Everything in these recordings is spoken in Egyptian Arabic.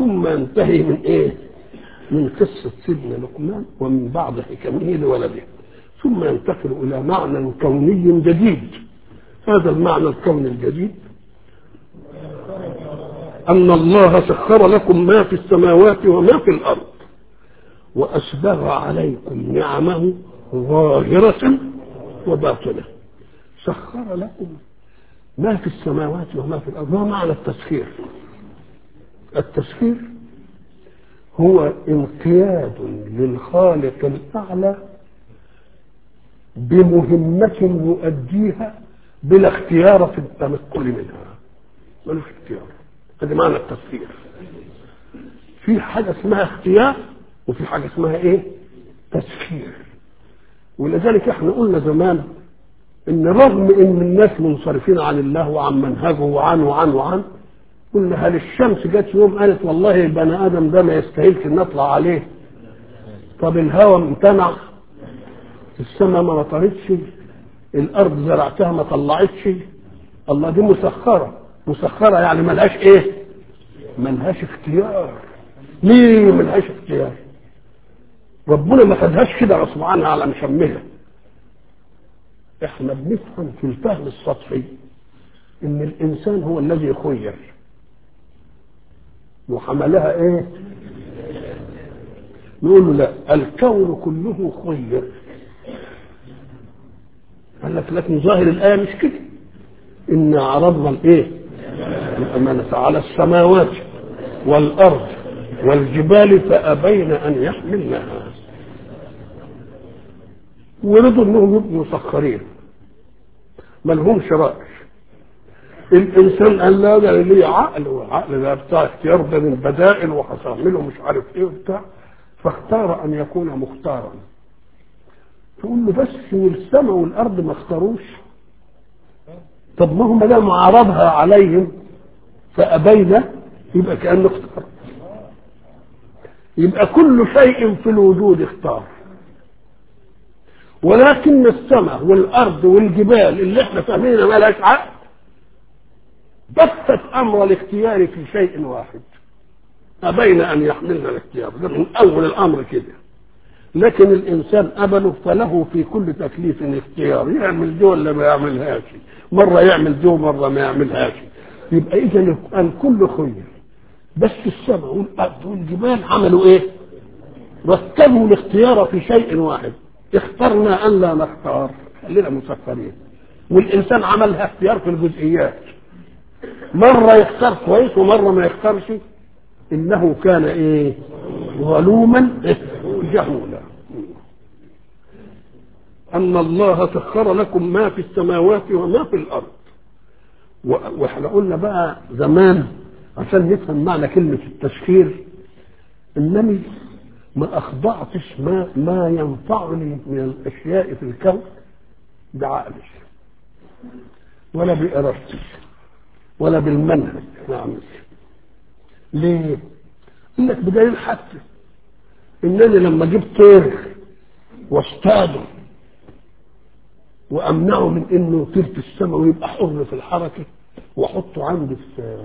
ثم ينتهي من ايه من قصة سيدنا لقمان ومن بعض حكمه لولده ثم ينتقل إلى معنى كوني جديد هذا المعنى الكوني الجديد أن الله سخر لكم ما في السماوات وما في الأرض وأسبغ عليكم نعمه ظاهرة وباطنة سخر لكم ما في السماوات وما في الأرض ما معنى التسخير التسخير هو انقياد للخالق الأعلى بمهمة يؤديها بلا اختيار في التنقل منها ملوش اختيار هذا معنى التسخير في حاجة اسمها اختيار وفي حاجة اسمها ايه تسخير ولذلك احنا قلنا زمان ان رغم ان الناس منصرفين عن الله وعن منهجه وعن وعن وعن قلنا هل الشمس جت يوم قالت والله البني ادم ده ما يستاهلش ان نطلع عليه طب الهواء امتنع السماء ما مطرتش الارض زرعتها ما طلعتش الله دي مسخره مسخره يعني ملهاش ايه ملهاش اختيار ليه ملهاش اختيار ربنا ما خدهاش كده غصب عنها على مشمها احنا بنفهم في الفهم السطحي ان الانسان هو الذي خير وحملها ايه نقول له لا الكون كله خير قال لك لكن ظاهر الايه مش كده ان عرضنا الايه الامانه على السماوات والارض والجبال فابين ان يحملنها ورضوا انهم يبقوا مسخرين ما لهمش راي الانسان قال لا ده ليه عقل والعقل ده بتاع اختيار ده من بدائل وهتعمله مش عارف ايه وبتاع فاختار ان يكون مختارا تقول له بس والسماء والارض ما اختاروش طب ما هم دام عرضها عليهم فابين يبقى كانه اختار يبقى كل شيء في الوجود اختار ولكن السماء والارض والجبال اللي احنا فاهمينها ما لهاش عقل بثت امر الاختيار في شيء واحد ابين ان يحملنا الاختيار ده من اول الامر كده لكن الانسان قبله فله في كل تكليف اختيار يعمل دي ولا ما يعملهاش مره يعمل دي ومره ما يعملهاش يبقى اذا الكل خير بس السماء والارض والجبال عملوا ايه؟ رتبوا الاختيار في شيء واحد اخترنا ان لا نختار خلينا مسخرين والانسان عملها اختيار في الجزئيات مره يختار كويس ومره ما يختارش انه كان ايه ظلوما جهولا ان الله سخر لكم ما في السماوات وما في الارض واحنا قلنا بقى زمان عشان نفهم معنى كلمه التسخير انني ما اخضعتش ما ما ينفعني من الاشياء في الكون بعقلي ولا بارادتي ولا بالمنهج نعم ليه؟ يقول لك بدليل حتى انني لما اجيب طير واصطاده وامنعه من انه يطير في السماء ويبقى حر في الحركه واحطه عندي في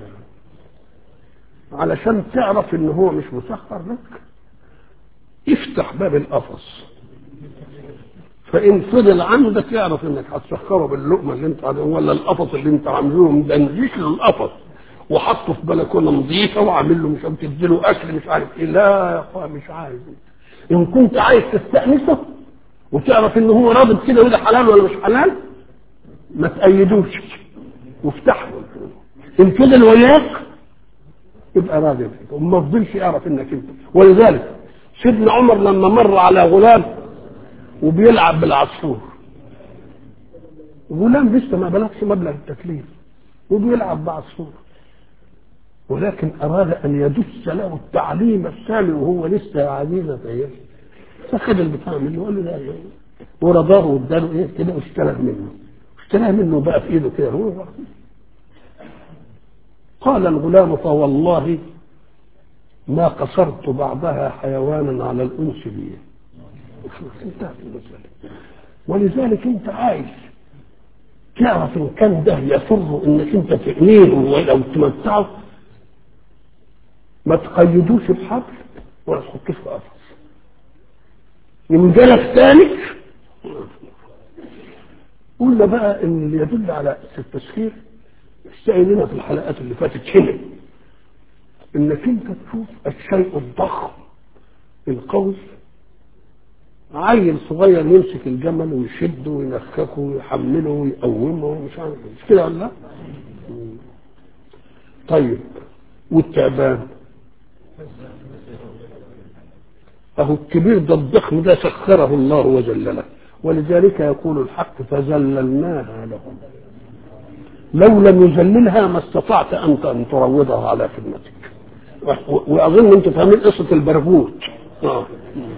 علشان تعرف ان هو مش مسخر لك افتح باب القفص فان فضل عندك اعرف انك هتسخره باللقمه اللي انت عامله ولا القفص اللي انت عامله مدنجيش له القفص وحطه في بلكونه نظيفه وعامل له مش بتديله اكل مش عارف ايه لا يا اخويا مش عايز ان كنت عايز تستانسه وتعرف ان هو راضي كده وده حلال ولا مش حلال ما تأيدوش وافتح له ان فضل وياك يبقى راضي بك وما فضلش يعرف انك انت ولذلك سيدنا عمر لما مر على غلام وبيلعب بالعصفور غلام لسه ما بلغش مبلغ التكليف وبيلعب بعصفور ولكن أراد أن يدس له التعليم السامي وهو لسه عزيزة إيه فخد البتاع منه وقال له لا إيه ورضاه واداله إيه كده واشتراه منه اشتراه منه بقى في إيده كده هو قال الغلام فوالله ما قصرت بعدها حيوانا على الأنس بي انتهت المسألة ولذلك أنت عايز تعرف إن كان ده يسر إنك أنت تعنيه ولو تمتعه ما تقيدوش بحبل ولا تحطوش في قفص من جالك تاني قلنا بقى ان اللي يدل على التسخير استعيننا في الحلقات اللي فاتت هنا انك انت تشوف الشيء الضخم القوي عيل صغير يمسك الجمل ويشده وينخكه ويحمله ويقومه مش عارف مش كده ولا لا؟ طيب والتعبان اهو الكبير ده الضخم ده سخره الله وذلله ولذلك يقول الحق فذللناها لهم لو لم يذللها ما استطعت انت ان تروضها على خدمتك واظن انتم فاهمين قصه البرغوث آه.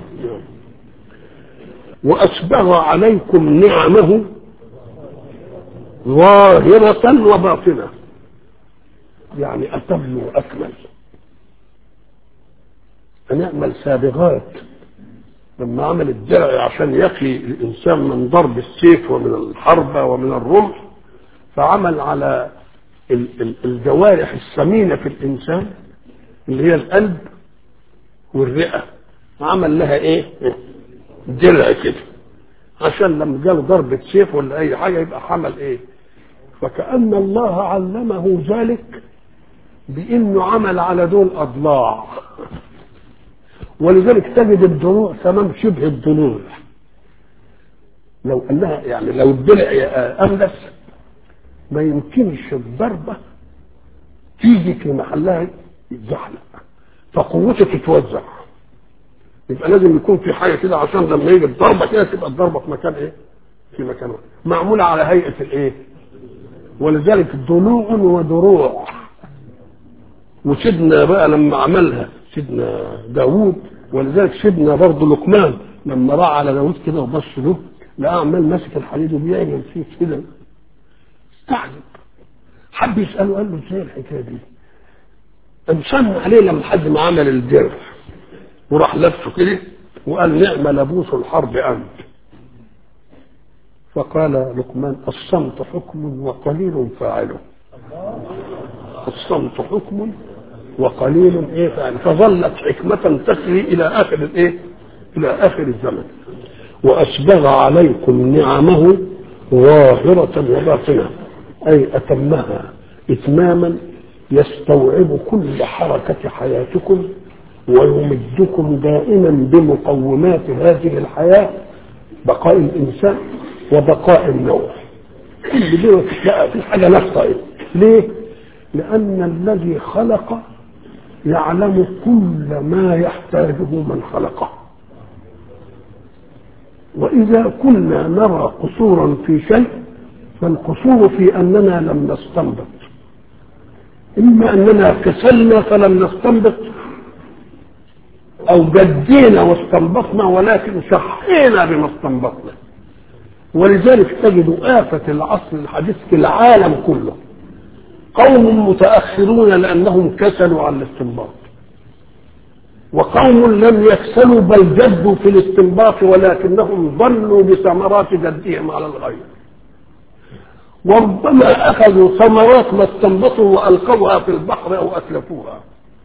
واسبغ عليكم نعمه ظاهرة وباطنة يعني أتم وأكمل هنعمل سابغات لما عمل الدرع عشان يقي الإنسان من ضرب السيف ومن الحربة ومن الرمح فعمل على الجوارح الثمينة في الإنسان اللي هي القلب والرئة عمل لها إيه؟ درع كده عشان لما جاله ضربة سيف ولا أي حاجة يبقى حمل إيه؟ فكأن الله علمه ذلك بأنه عمل على دول أضلاع ولذلك تجد الضلوع تمام شبه الضلوع لو انها يعني لو الضلع املس ما يمكنش الضربه تيجي في محلها يتزحلق فقوته تتوزع يبقى لازم يكون في حاجه كده عشان لما يجي الضربه كده تبقى الضربه في مكان ايه؟ في مكان واحد معموله على هيئه الايه؟ ولذلك ضلوع ودروع وسيدنا بقى لما عملها سيدنا داوود ولذلك سيدنا برضه لقمان لما راى على داوود كده وبص له لقى عمال ماسك الحديد وبيعمل فيه كده استعجب حب يساله قال له ازاي الحكايه دي؟ انسان عليه لما حد ما عمل الدرع وراح لفه كده وقال نعم لبوس الحرب انت فقال لقمان الصمت حكم وقليل فاعله الصمت حكم وقليل ايه فعل فظلت حكمة تسري الى اخر الايه الى اخر الزمن واسبغ عليكم نعمه ظاهرة وباطنة اي اتمها اتماما يستوعب كل حركة حياتكم ويمدكم دائما بمقومات هذه الحياة بقاء الانسان وبقاء النوع كل دي تلاقي في حاجة ناقصة ليه؟ لأن الذي خلق يعلم كل ما يحتاجه من خلقه وإذا كنا نرى قصورا في شيء فالقصور في أننا لم نستنبط إما أننا كسلنا فلم نستنبط أو جدينا واستنبطنا ولكن شحينا بما استنبطنا ولذلك تجد آفة العصر الحديث في العالم كله قوم متأخرون لأنهم كسلوا عن الاستنباط وقوم لم يكسلوا بل جدوا في الاستنباط ولكنهم ظنوا بثمرات جدهم على الغير وربما أخذوا ثمرات ما استنبطوا وألقوها في البحر أو أتلفوها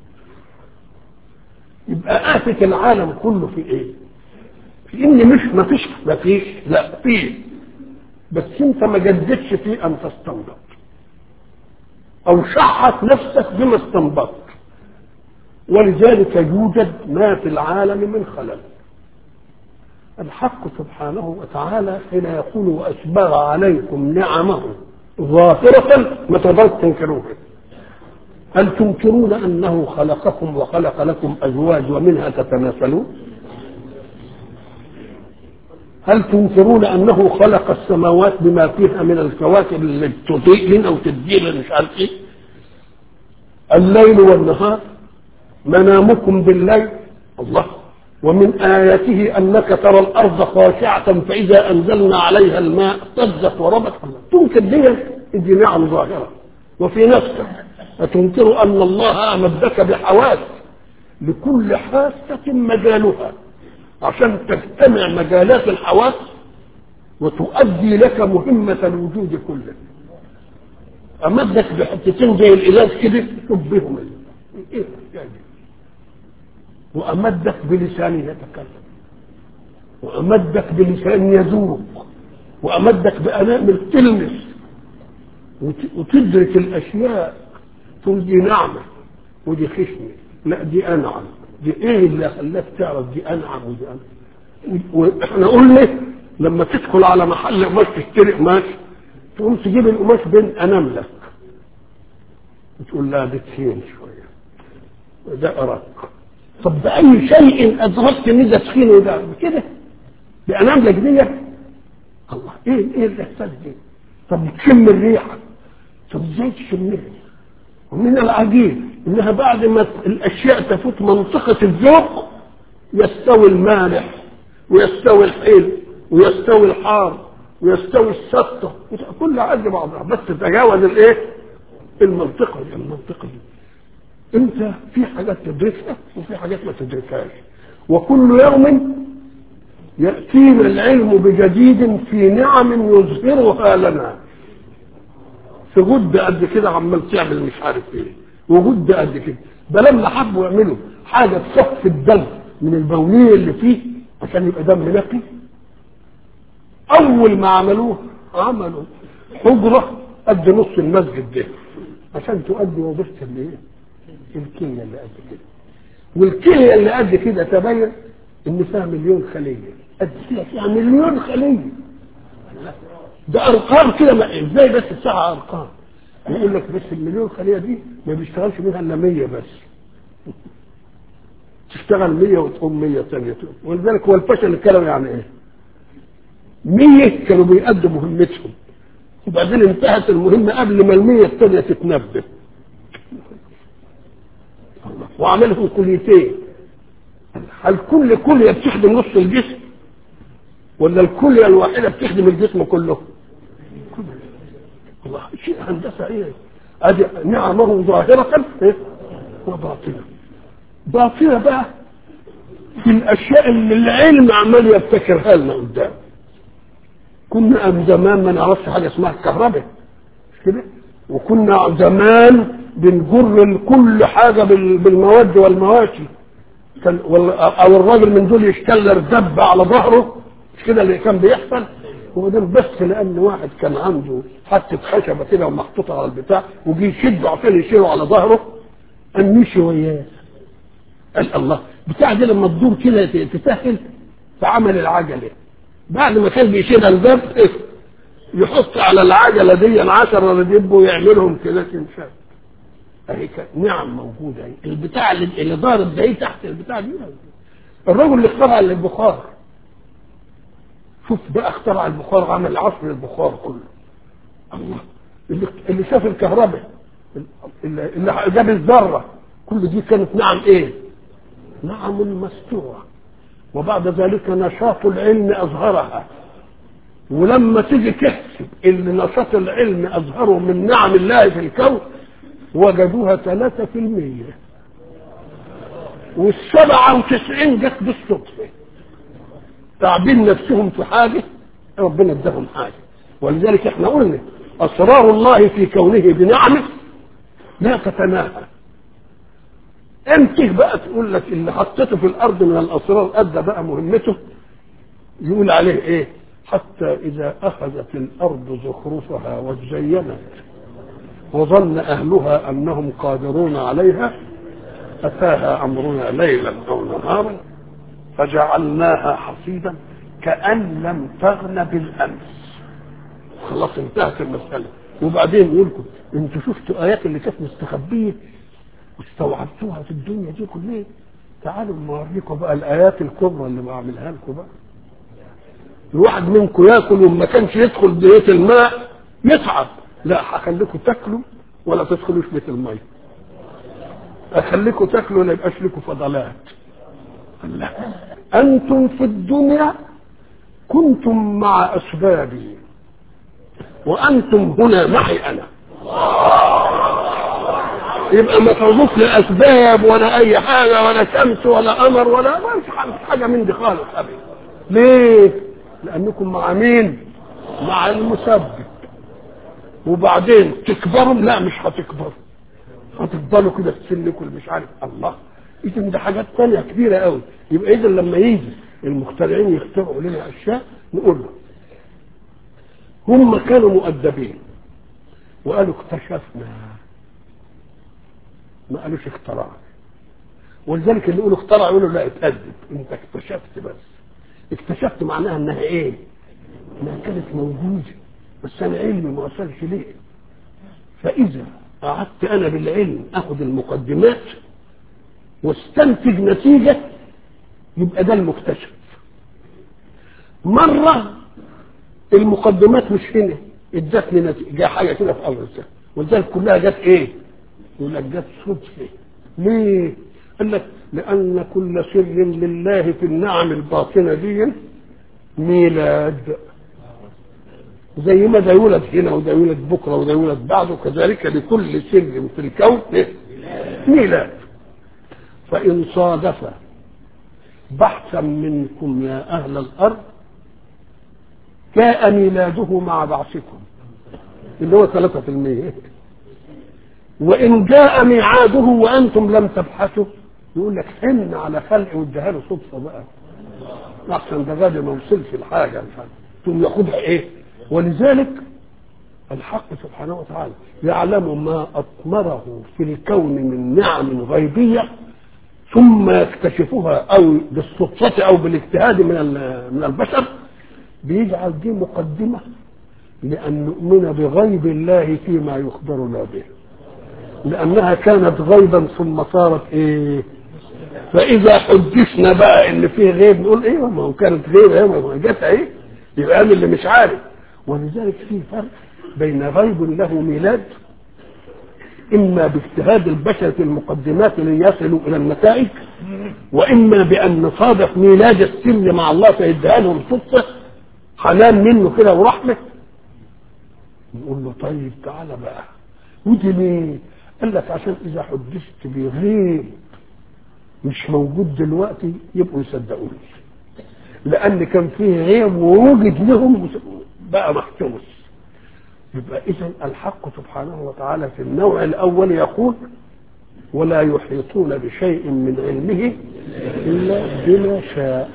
يبقى آفة العالم كله في إيه؟ في إن مش ما فيش ما فيش لا فيه بس أنت ما جددتش في أن تستنبط او شحت نفسك بما استنبطت ولذلك يوجد ما في العالم من خلل الحق سبحانه وتعالى حين يقول واسبغ عليكم نعمه ظاهرة ما تقدرش تنكروها هل تنكرون انه خلقكم وخلق لكم ازواج ومنها تتناسلون هل تنكرون انه خلق السماوات بما فيها من الكواكب اللي تضيء لنا وتدي مش عارف ايه الليل والنهار منامكم بالليل الله ومن آياته أنك ترى الأرض خاشعة فإذا أنزلنا عليها الماء اهتزت وربت الله تنكر دي دي نعم ظاهرة وفي نفسك أتنكر أن الله أمدك بحواس لكل حاسة مجالها عشان تجتمع مجالات الحواس وتؤدي لك مهمة الوجود كله أمدك بحتتين زي الإزاز كده شوف بهم إيه يعني وأمدك بلسان يتكلم وأمدك بلسان يذوق وأمدك بأنامل تلمس وت- وتدرك الأشياء تقول دي نعمة ودي خشنة لا دي أنعم دي إيه اللي خلاك تعرف دي أنعم ودي أنعم وإحنا قلنا لما تدخل على محل قماش تشتري قماش تقوم تجيب القماش بين أناملك وتقول لا دي تخين شوية ده أرق طب بأي شيء أدركت إن ده تخين وده كده بأناملك دي الله ايه ايه الاحساس دي طب تشم الريحه طب ازاي تشمها ومن العجيب انها بعد ما الاشياء تفوت منطقه الذوق يستوي المالح ويستوي الحلو ويستوي الحار ويستوي السطه كل عاد بعضها بس تتجاوز الايه المنطقه دي المنطقه دي انت في حاجات تدركها وفي حاجات ما تدركهاش وكل يوم يأتينا العلم بجديد في نعم يظهرها لنا في غد قد كده عمال تعمل مش عارف ايه وغد قد كده ده لما حبوا يعملوا حاجه تصفي الدم من البوليه اللي فيه عشان يبقى دم نقي اول ما عملوه عملوا حجره قد نص المسجد ده عشان تؤدي وظيفه الايه؟ الكليه اللي قد كده والكليه اللي قد كده تبين ان فيها مليون خليه قد كده فيها مليون خليه ده ارقام كده ما- ازاي بس الساعه ارقام يقول لك بس المليون خليه دي ما بيشتغلش منها الا 100 بس تشتغل 100 وتقوم 100 ثانيه ولذلك هو الفشل الكلوي يعني ايه 100 كانوا بيأدوا مهمتهم وبعدين انتهت المهمه قبل ما المية الثانيه تتنبه الله. وعملهم كليتين هل كل كليه بتخدم نص الجسم ولا الكليه الواحده بتخدم الجسم كله الله شيء هندسه ايه ادي نعمه ظاهره إيه؟ وباطنه باطنه بقى في الاشياء اللي العلم عمال يبتكرها لنا قدام كنا أم زمان ما نعرفش حاجه اسمها الكهرباء مش كده وكنا زمان بنجر كل حاجه بال- بالمواد والمواشي كان ولا- او الراجل من دول يشتلر دب على ظهره مش كده اللي كان بيحصل وبعدين بس لان واحد كان عنده حته خشبه كده ومحطوطه على البتاع وجي يشده عشان يشيله على ظهره قام مشي وياه قال الله بتاع دي لما تدور كده ت- تسهل فعمل العجله بعد ما كان بيشيلها الباب إيه؟ يحط على العجله دي العشرة رديب ويعملهم كده تنشف اهي كان نعم موجوده اهي البتاع اللي, اللي ضارب ده إيه تحت البتاع دي الرجل اللي اخترع البخار شوف بقى اخترع البخار عمل عصر البخار كله الله اللي, اللي شاف الكهرباء اللي, اللي جاب الذره كل دي كانت نعم ايه نعم مستوره وبعد ذلك نشاط العلم اظهرها ولما تيجي تحسب اللي نشاط العلم اظهره من نعم الله في الكون وجدوها ثلاثة في المية والسبعة وتسعين جت بالصدفة تعبين نفسهم في حاجة ربنا اداهم حاجة ولذلك احنا قلنا أسرار الله في كونه بنعمه لا تتناهى انت بقى تقول لك اللي حطيته في الارض من الاسرار ادى بقى مهمته يقول عليه ايه حتى اذا اخذت الارض زخرفها وزينت وظن اهلها انهم قادرون عليها اتاها امرنا ليلا او نهارا فجعلناها حصيدا كان لم تغن بالامس خلاص انتهت المساله وبعدين يقول لكم انتوا شفتوا ايات اللي كانت مستخبيه واستوعبتوها في الدنيا دي كلها تعالوا نوريكم بقى الايات الكبرى اللي بعملها لكم بقى الواحد منكم ياكل وما كانش يدخل بيت الماء يتعب لا هخليكم تاكلوا ولا تدخلوش بيت الماء اخليكم تاكلوا ولا يبقاش لكم فضلات لا انتم في الدنيا كنتم مع اسبابي وانتم هنا معي انا يبقى ما تعرفوش لا اسباب ولا اي حاجه ولا شمس ولا قمر ولا ما فيش حاجه من دي خالص ابدا ليه؟ لانكم مع مين؟ مع المسبب وبعدين تكبروا لا مش هتكبروا هتفضلوا كده في سنكم مش عارف الله اذا ده حاجات تانية كبيرة قوي يبقى اذا لما يجي المخترعين يخترعوا لنا اشياء نقول له هم كانوا مؤدبين وقالوا اكتشفنا ما قالوش اخترعنا ولذلك اللي يقولوا اخترع يقولوا لا اتأدب انت اكتشفت بس اكتشفت معناها انها ايه انها كانت موجودة بس انا علمي ما وصلش ليه فاذا قعدت انا بالعلم اخذ المقدمات واستنتج نتيجة يبقى ده المكتشف مرة المقدمات مش هنا ادتني نتيجة جاء حاجة كده في أول السنة ولذلك كلها جت ايه يقول لك جت صدفة ليه قال لك لأن كل سر لله في النعم الباطنة دي ميلاد زي ما ده يولد هنا وده يولد بكرة وده يولد بعده كذلك لكل سر في الكون ميلاد فإن صادف بحثا منكم يا أهل الأرض جاء ميلاده مع بعثكم اللي هو 3% وإن جاء ميعاده وأنتم لم تبحثوا يقول لك حن على خلق واديها له صدفة بقى أحسن ده غادي ما وصلش الحاجة ثم ياخدها إيه ولذلك الحق سبحانه وتعالى يعلم ما أطمره في الكون من نعم غيبية ثم يكتشفها أو بالصدفة أو بالاجتهاد من من البشر بيجعل دي مقدمة لأن نؤمن بغيب الله فيما يخبرنا به لأنها كانت غيبا ثم صارت إيه فإذا حدثنا بقى إن فيه غيب نقول إيه ما هو كانت غيب إيه ما جت إيه يبقى أنا اللي مش عارف ولذلك في فرق بين غيب له ميلاد إما باجتهاد البشر في المقدمات ليصلوا إلى النتائج وإما بأن نصادف ميلاد السر مع الله فيديها لهم صدفة حنان منه كده ورحمة نقول له طيب تعالى بقى ودي ليه؟ قال لك عشان إذا حدثت بغيب مش موجود دلوقتي يبقوا يصدقوني لأن كان فيه غيب ووجد لهم بقى محتوس يبقى إذا الحق سبحانه وتعالى في النوع الأول يقول ولا يحيطون بشيء من علمه إلا بما شاء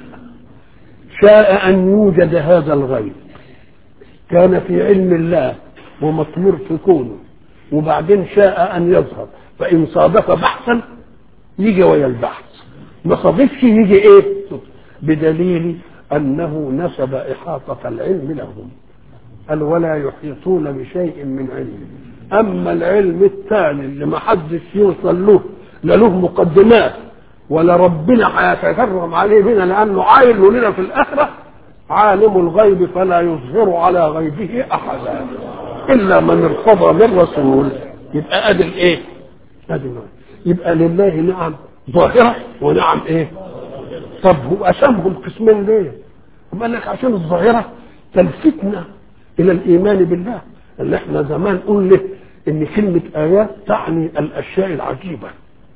شاء أن يوجد هذا الغيب كان في علم الله ومطمور في كونه وبعدين شاء أن يظهر فإن صادف بحثا يجي ويا البحث ما صادفش يجي إيه بدليل أنه نسب إحاطة العلم لهم قال ولا يحيطون بشيء من علمه أما العلم الثاني اللي ما حدش يوصل له لا له مقدمات ولا ربنا هيتكرم عليه بنا لأنه عايل لنا في الآخرة عالم الغيب فلا يظهر على غيبه أحدا إلا من ارتضى من رسول يبقى أدي الإيه؟ أدي يبقى لله نعم ظاهرة ونعم إيه؟ طب هو قسمهم قسمين ليه؟ قال لك عشان الظاهرة تلفتنا إلى الإيمان بالله اللي احنا زمان قلنا إن كلمة آيات تعني الأشياء العجيبة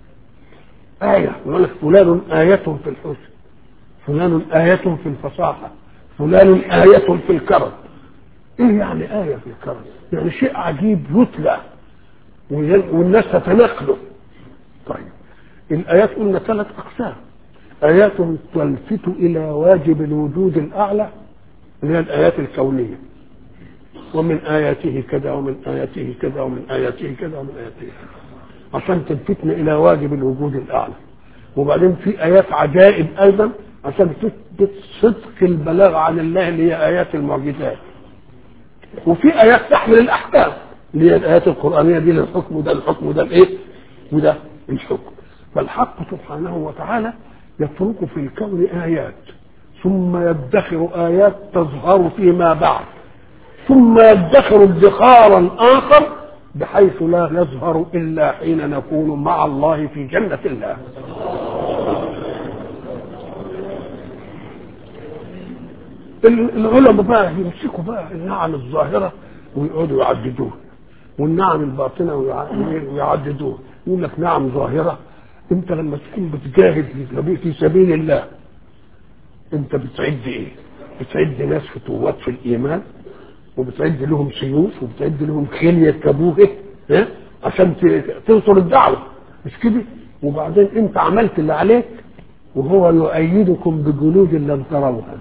آية يقول لك فلان آية في الحسن فلان آية في الفصاحة فلان آية في الكرم إيه يعني آية في الكرم؟ يعني شيء عجيب يتلى والناس تتنقله طيب الآيات قلنا ثلاث أقسام آيات تلفت إلى واجب الوجود الأعلى اللي هي الآيات الكونية ومن آياته كذا ومن آياته كذا ومن آياته كذا ومن آياته كذا عشان تلفتنا إلى واجب الوجود الأعلى وبعدين في آيات عجائب أيضا عشان تثبت صدق البلاغ عن الله اللي هي آيات المعجزات وفي آيات تحمل الأحكام اللي هي الآيات القرآنية دي للحكم وده الحكم وده الإيه وده الحكم فالحق سبحانه وتعالى يترك في الكون آيات ثم يدخر آيات تظهر فيما بعد ثم يدخر ادخارا آخر بحيث لا يظهر إلا حين نكون مع الله في جنة الله العلماء بقى يمسكوا بقى النعم الظاهرة ويقعدوا يعددوه والنعم الباطنة ويعددوه يقول لك نعم ظاهرة انت لما تكون بتجاهد في سبيل الله انت بتعد ايه بتعد ناس فتوات في الايمان وبتعد لهم سيوف وبتعد لهم خيل يركبوه ها عشان تنصر الدعوه مش كده وبعدين انت عملت اللي عليك وهو يؤيدكم بجنود لم تروها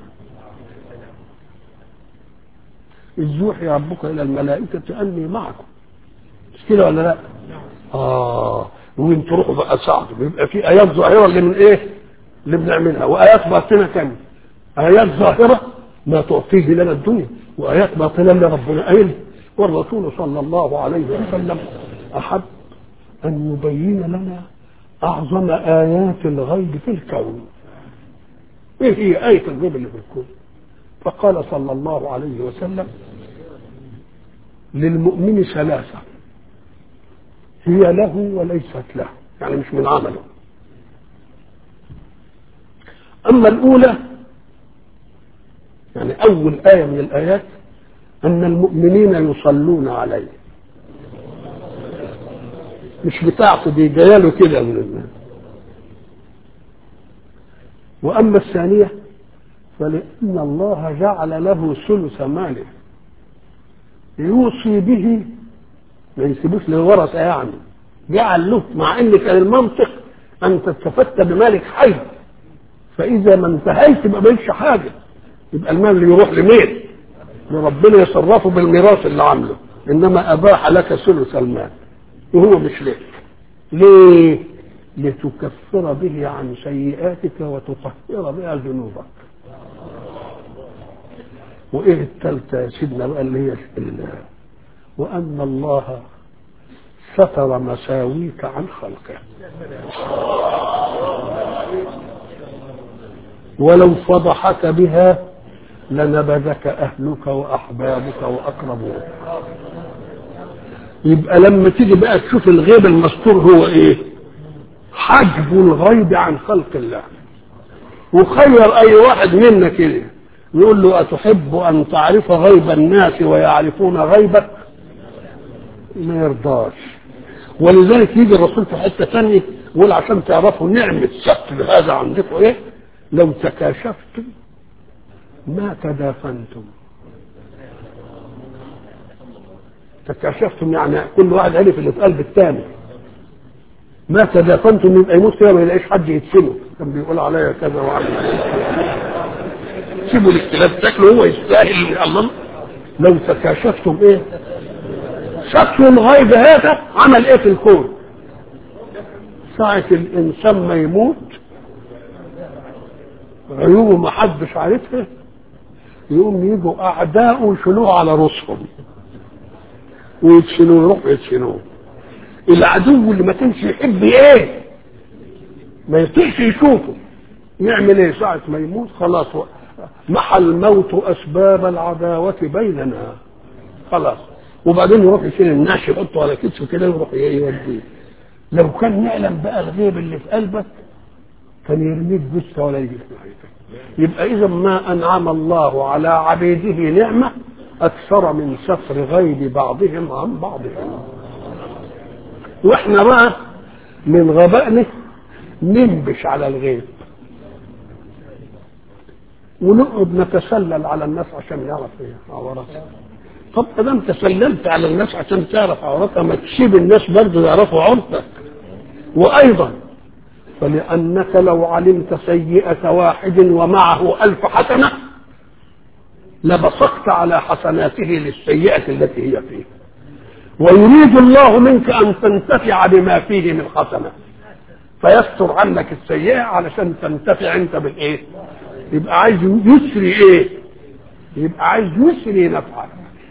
إذ يوحي ربك إلى الملائكة أني معكم مش كده ولا لا؟ آه وين تروحوا بقى صعب بيبقى في آيات ظاهرة اللي من إيه؟ اللي بنعملها وآيات باطنة تانية آيات ظاهرة ما تعطيه لنا الدنيا وآيات باطنة اللي ربنا قايلها والرسول صلى الله عليه وسلم أحب أن يبين لنا أعظم آيات الغيب في الكون إيه هي آية الغيب اللي في الكون فقال صلى الله عليه وسلم للمؤمن ثلاثة هي له وليست له يعني مش من عمله أما الأولى يعني أول آية من الآيات أن المؤمنين يصلون عليه مش بتاعته دي جايله كده من الناس وأما الثانية فلأن الله جعل له ثلث ماله يوصي به ما يسيبوش للورثة يعني جعل له مع ان كان المنطق ان تستفدت بمالك حي فاذا ما انتهيت ما بقتش حاجه يبقى المال اللي يروح لمين؟ لربنا يصرفه بالميراث اللي عامله انما اباح لك ثلث المال وهو مش لك ليه؟ لتكفر به عن سيئاتك وتطهر بها ذنوبك وايه الثالثه يا سيدنا بقى اللي هي وان الله ستر مساويك عن خلقه ولو فضحك بها لنبذك اهلك واحبابك واقربوك يبقى لما تيجي بقى تشوف الغيب المستور هو ايه حجب الغيب عن خلق الله وخير اي واحد منا كده يقول له أتحب أن تعرف غيب الناس ويعرفون غيبك ما يرضاش ولذلك يجي الرسول في حتة ثانية يقول عشان تعرفوا نعمة ستر هذا عندكم إيه لو تكاشفتم ما تدافنتم تكاشفتم يعني كل واحد عرف اللي في قلب الثاني ما تدافنتم يبقى يموت كده ما يلاقيش حد يدفنه كان بيقول عليا كذا وعليا سيبوا الاختلاف شكله هو يستاهل الله لو تكاشفتم ايه شكل الغيب هذا عمل ايه في الكون ساعة الانسان ما يموت عيوبه ما حدش عارفها يقوم يجوا اعداؤه يشيلوه على رؤوسهم ويدفنوه يروحوا يدفنوه العدو اللي ما كانش يحب ايه ما يطيقش يشوفه يعمل ايه ساعة ما يموت خلاص محى الموت اسباب العداوة بيننا خلاص وبعدين يروح يشيل النعش يحطه على كتفه كده ويروح يوديه لو كان يعلم بقى الغيب اللي في قلبك كان يرميك جثة ولا يجي يبقى اذا ما انعم الله على عبيده نعمة اكثر من ستر غيب بعضهم عن بعضهم واحنا بقى من غبائنا ننبش على الغيب ونقعد نتسلل على الناس عشان يعرف ايه عوراتها طب ما دام تسللت على الناس عشان تعرف عوراتها ما تسيب الناس برضه يعرفوا عورتك وايضا فلانك لو علمت سيئه واحد ومعه الف حسنه لبصقت على حسناته للسيئه التي هي فيه ويريد الله منك ان تنتفع بما فيه من حسنه فيستر عنك السيئه علشان تنتفع انت بالايه يبقى عايز يسري ايه يبقى عايز يسري نفعك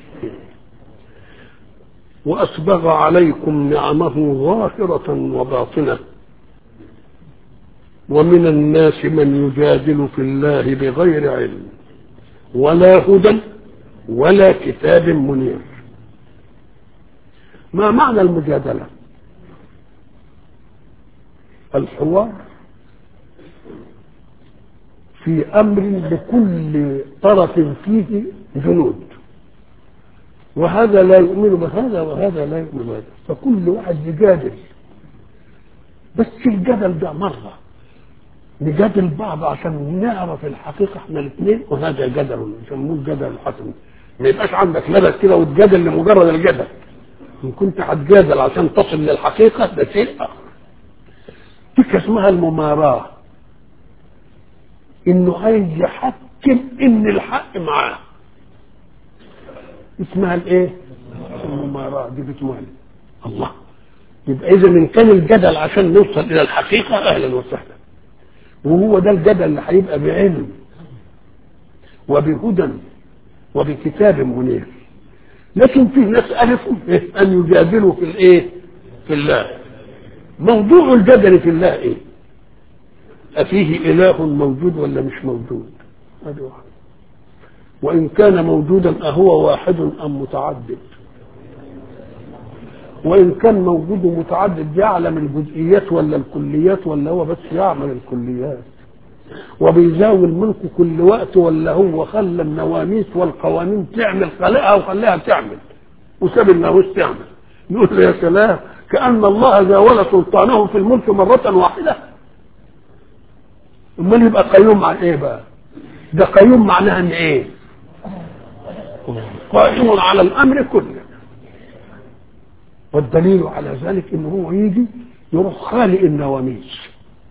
واسبغ عليكم نعمه ظاهره وباطنه ومن الناس من يجادل في الله بغير علم ولا هدى ولا كتاب منير ما معنى المجادله الحوار في امر لكل طرف فيه جنود وهذا لا يؤمن بهذا وهذا لا يؤمن بهذا فكل واحد يجادل بس الجدل ده مره نجادل بعض عشان نعرف الحقيقه احنا الاثنين وهذا جدل يسموه الجدل الحسن ما يبقاش عندك لبس كده وتجادل لمجرد الجدل ان كنت هتجادل عشان تصل للحقيقه ده شيء اخر فكرة اسمها المماراة انه عايز يحكم ان الحق معاه اسمها الايه المماراة دي بتمال الله يبقى اذا ان كان الجدل عشان نوصل الى الحقيقة اهلا وسهلا وهو ده الجدل اللي هيبقى بعلم وبهدى وبكتاب منير لكن في ناس ألفوا أن يجادلوا في الإيه؟ في الله موضوع الجدل في الله إيه؟ أفيه إله موجود ولا مش موجود؟ هذه واحد وإن كان موجودا أهو واحد أم متعدد؟ وإن كان موجود ومتعدد يعلم الجزئيات ولا الكليات ولا هو بس يعمل الكليات؟ وبيزاول ملكه كل وقت ولا هو خلى النواميس والقوانين تعمل خلقها وخلاها تعمل وساب الناموس تعمل نقول له يا سلام كأن الله زاول سلطانه في الملك مرة واحدة امال يبقى قيوم عن ايه بقى ده قيوم معناها ان ايه قائم على الامر كله والدليل على ذلك ان هو يجي يروح خالق النواميس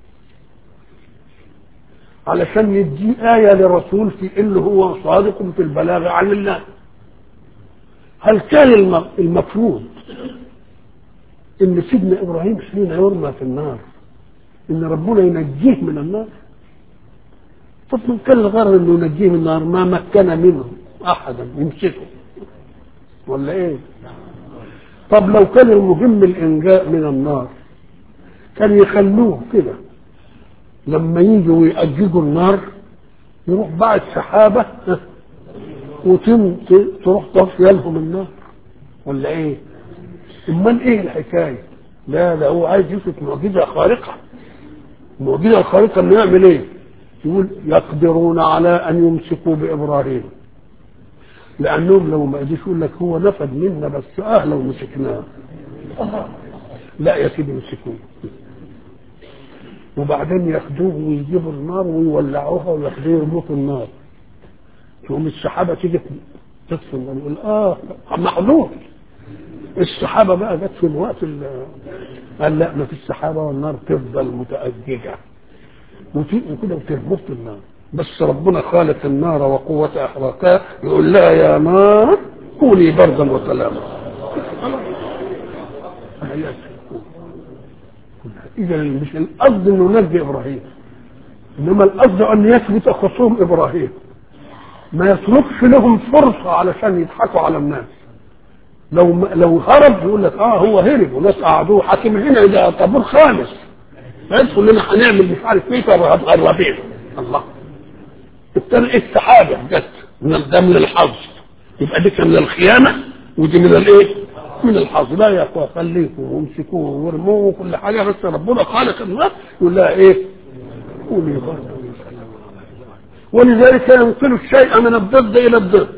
علشان يدي آية لرسول في إنه هو صادق في البلاغ عن الله هل كان المفروض إن سيدنا إبراهيم حين يرمى في النار إن ربنا ينجيه من النار طب من كان الغرض إنه ينجيه من النار ما مكن منه أحدا يمسكه ولا إيه؟ طب لو كان المهم الإنجاء من النار كان يخلوه كده لما يجوا يأججوا النار يروح بعد سحابة وتم تروح طافية لهم النار ولا ايه؟ امال ايه الحكاية؟ لا ده هو عايز يثبت معجزة خارقة المعجزة الخارقة انه يعمل ايه؟ يقول يقدرون على ان يمسكوا بابراهيم لانهم لو ما قدرش يقول لك هو نفد منا بس اه لو مسكناه لا يا سيدي مسكوه وبعدين ياخدوه ويجيبوا النار ويولعوها وياخدوه يرموه في النار تقوم السحابه تيجي تطفي النار يقول اه محظوظ السحابه بقى جت في الوقت قال لا ما فيش سحابه والنار تفضل متأججه وتيجي كده وترموه في النار بس ربنا خالق النار وقوة أحراقها يقول لها يا نار كوني بردا وسلاما اذا مش القصد انه ينجي ابراهيم انما القصد ان يثبت خصوم ابراهيم ما يتركش لهم فرصه علشان يضحكوا على الناس لو لو هرب يقول لك اه هو هرب وناس قعدوه حاكم هنا ده طابور خامس فيدخل لنا هنعمل مش عارف ايه فهتغربين الله الثاني السحابه جت من ده من الحظ يبقى دي كان من الخيانه ودي من الايه؟ من الحظ لا يا اخوة خليكم وامسكوه وارموه وكل حاجه بس ربنا خالق الناس يقول لها ايه؟ قولي برضه ولذلك ينقل الشيء من الضد الى الضد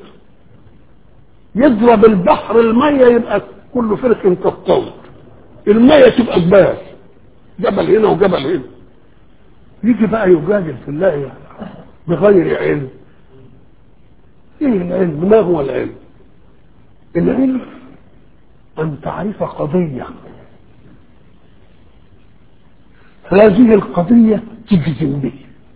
يضرب البحر الميه يبقى كل فرق كالطود الميه تبقى جبال جبل هنا وجبل هنا يجي بقى يجادل في الله بغير علم ايه العلم ما هو العلم العلم أن تعرف قضية هذه القضية تجزم به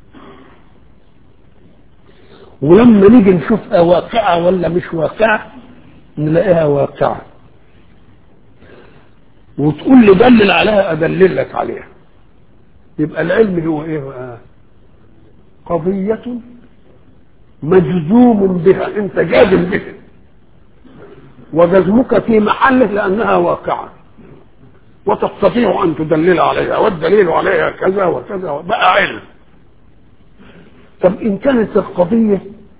ولما نيجي نشوفها واقعة ولا مش واقعة نلاقيها واقعة وتقول لي دلل عليها أدلل لك عليها يبقى العلم هو إيه بقى؟ قضية مجزوم بها أنت جازم بها وجزمك في محله لأنها واقعة وتستطيع أن تدلل عليها والدليل عليها كذا وكذا بقى علم طب إن كانت القضية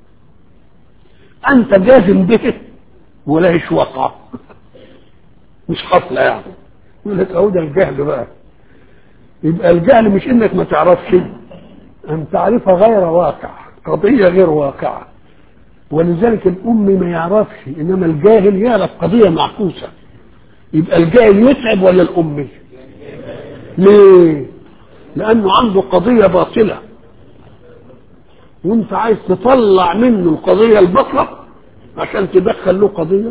أنت جازم به ولهش وقع مش حصل يعني يقول لك أهو ده الجهل بقى يبقى الجهل مش إنك ما تعرفش أن تعرفها غير واقع قضية غير واقعة ولذلك الأم ما يعرفش إنما الجاهل يعرف قضية معكوسة يبقى الجاهل يتعب ولا الأمي ليه لأنه عنده قضية باطلة وانت عايز تطلع منه القضية الباطلة عشان تدخل له قضية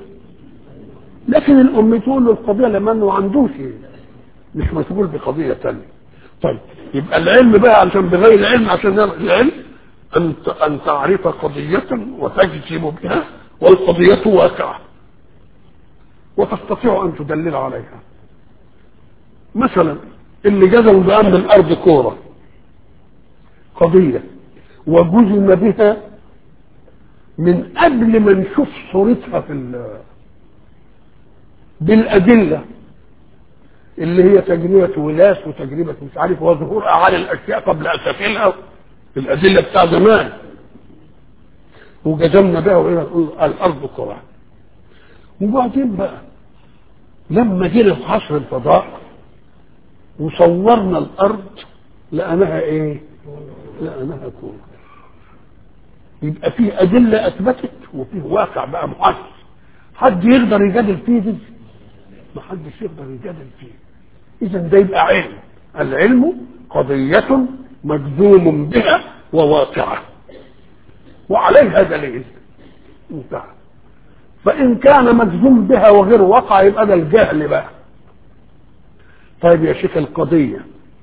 لكن الأم تقول له القضية لما أنه عندوش مش مشغول بقضية تانية طيب يبقى العلم بقى عشان بغير العلم عشان العلم أن أن تعرف قضية وتجزم بها والقضية واقعة وتستطيع أن تدلل عليها مثلا اللي جزم بأن الأرض كورة قضية وجزم بها من قبل ما نشوف صورتها في بالأدلة اللي هي تجربة ولاس وتجربة مش عارف وظهور أعالي الأشياء قبل أسافلها الأدلة بتاع زمان وجزمنا بها وإلى الأرض كرة وبعدين بقى لما جينا في عصر الفضاء وصورنا الأرض لقيناها إيه؟ لقيناها كورة يبقى فيه أدلة أثبتت وفيه واقع بقى محدث حد يقدر يجادل فيه دي ما حدش يقدر يجادل فيه إذا ده يبقى علم العلم قضية مجزوم بها وواقعة وعليها دليل انتهى فإن كان مجزوم بها وغير واقع يبقى ده الجهل بقى طيب يا شيخ القضية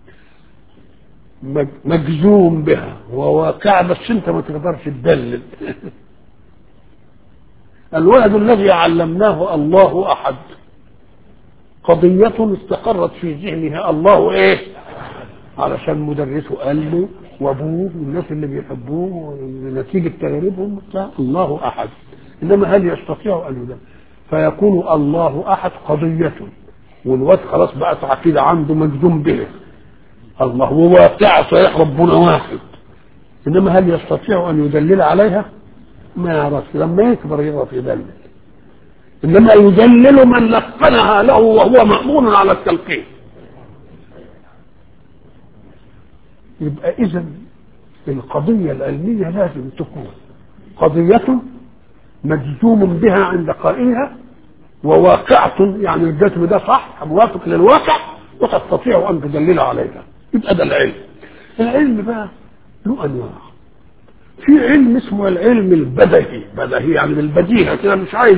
مجزوم بها وواقع بس انت ما تقدرش تدلل الولد الذي علمناه الله احد قضية استقرت في ذهنها الله ايه علشان مدرسه قال له وابوه والناس اللي بيحبوه نتيجة تجاربهم الله احد انما هل يستطيع ان يدلل فيكون الله احد قضية والواد خلاص بقت عقيدة عنده مجزوم به الله هو واقع صحيح ربنا واحد انما هل يستطيع ان يدلل عليها ما يعرفش لما يكبر يعرف يدلل انما يدلل من لقنها له وهو مامون على التلقين يبقى اذا القضيه العلميه لازم تكون قضيه مجزوم بها عند قائلها وواقعة يعني الجزم ده صح موافق للواقع وتستطيع ان تدلل عليها يبقى ده العلم العلم بقى له انواع في علم اسمه العلم البدهي بدهي يعني بالبديهة كده مش عايز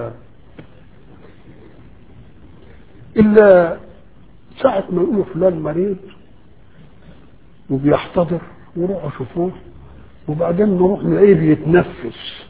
إلا ساعة ما يقولوا فلان مريض وبيحتضر وروحوا شوفوه وبعدين نروح نلاقيه بيتنفس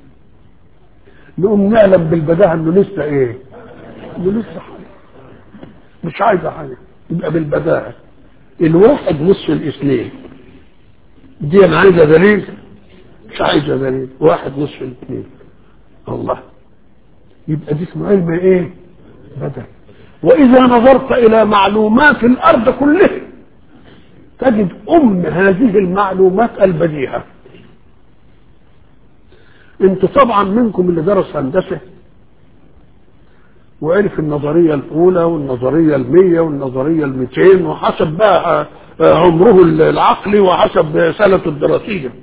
نقوم نعلم بالبداهة انه لسه ايه؟ انه لسه حاجة مش عايزة حاجة يبقى بالبداهة الواحد نصف الاثنين دي انا عايزة دليل مش عايزة دليل واحد نصف الاثنين الله يبقى دي اسمه علم ايه؟ بدل واذا نظرت الى معلومات الارض كلها تجد ام هذه المعلومات البديهه انتوا طبعا منكم اللي درس هندسه وعرف النظرية الأولى والنظرية المية والنظرية الميتين وحسب بقى عمره العقلي وحسب سنته الدراسية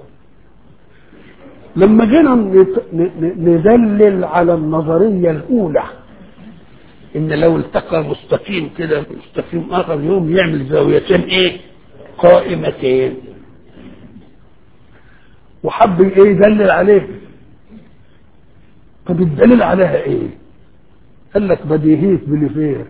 لما جينا ندلل على النظرية الأولى إن لو التقى مستقيم كده مستقيم آخر يوم يعمل زاويتين إيه؟ قائمتين وحب إيه يدلل عليه طب الدليل عليها إيه؟ قال لك بديهية بليفير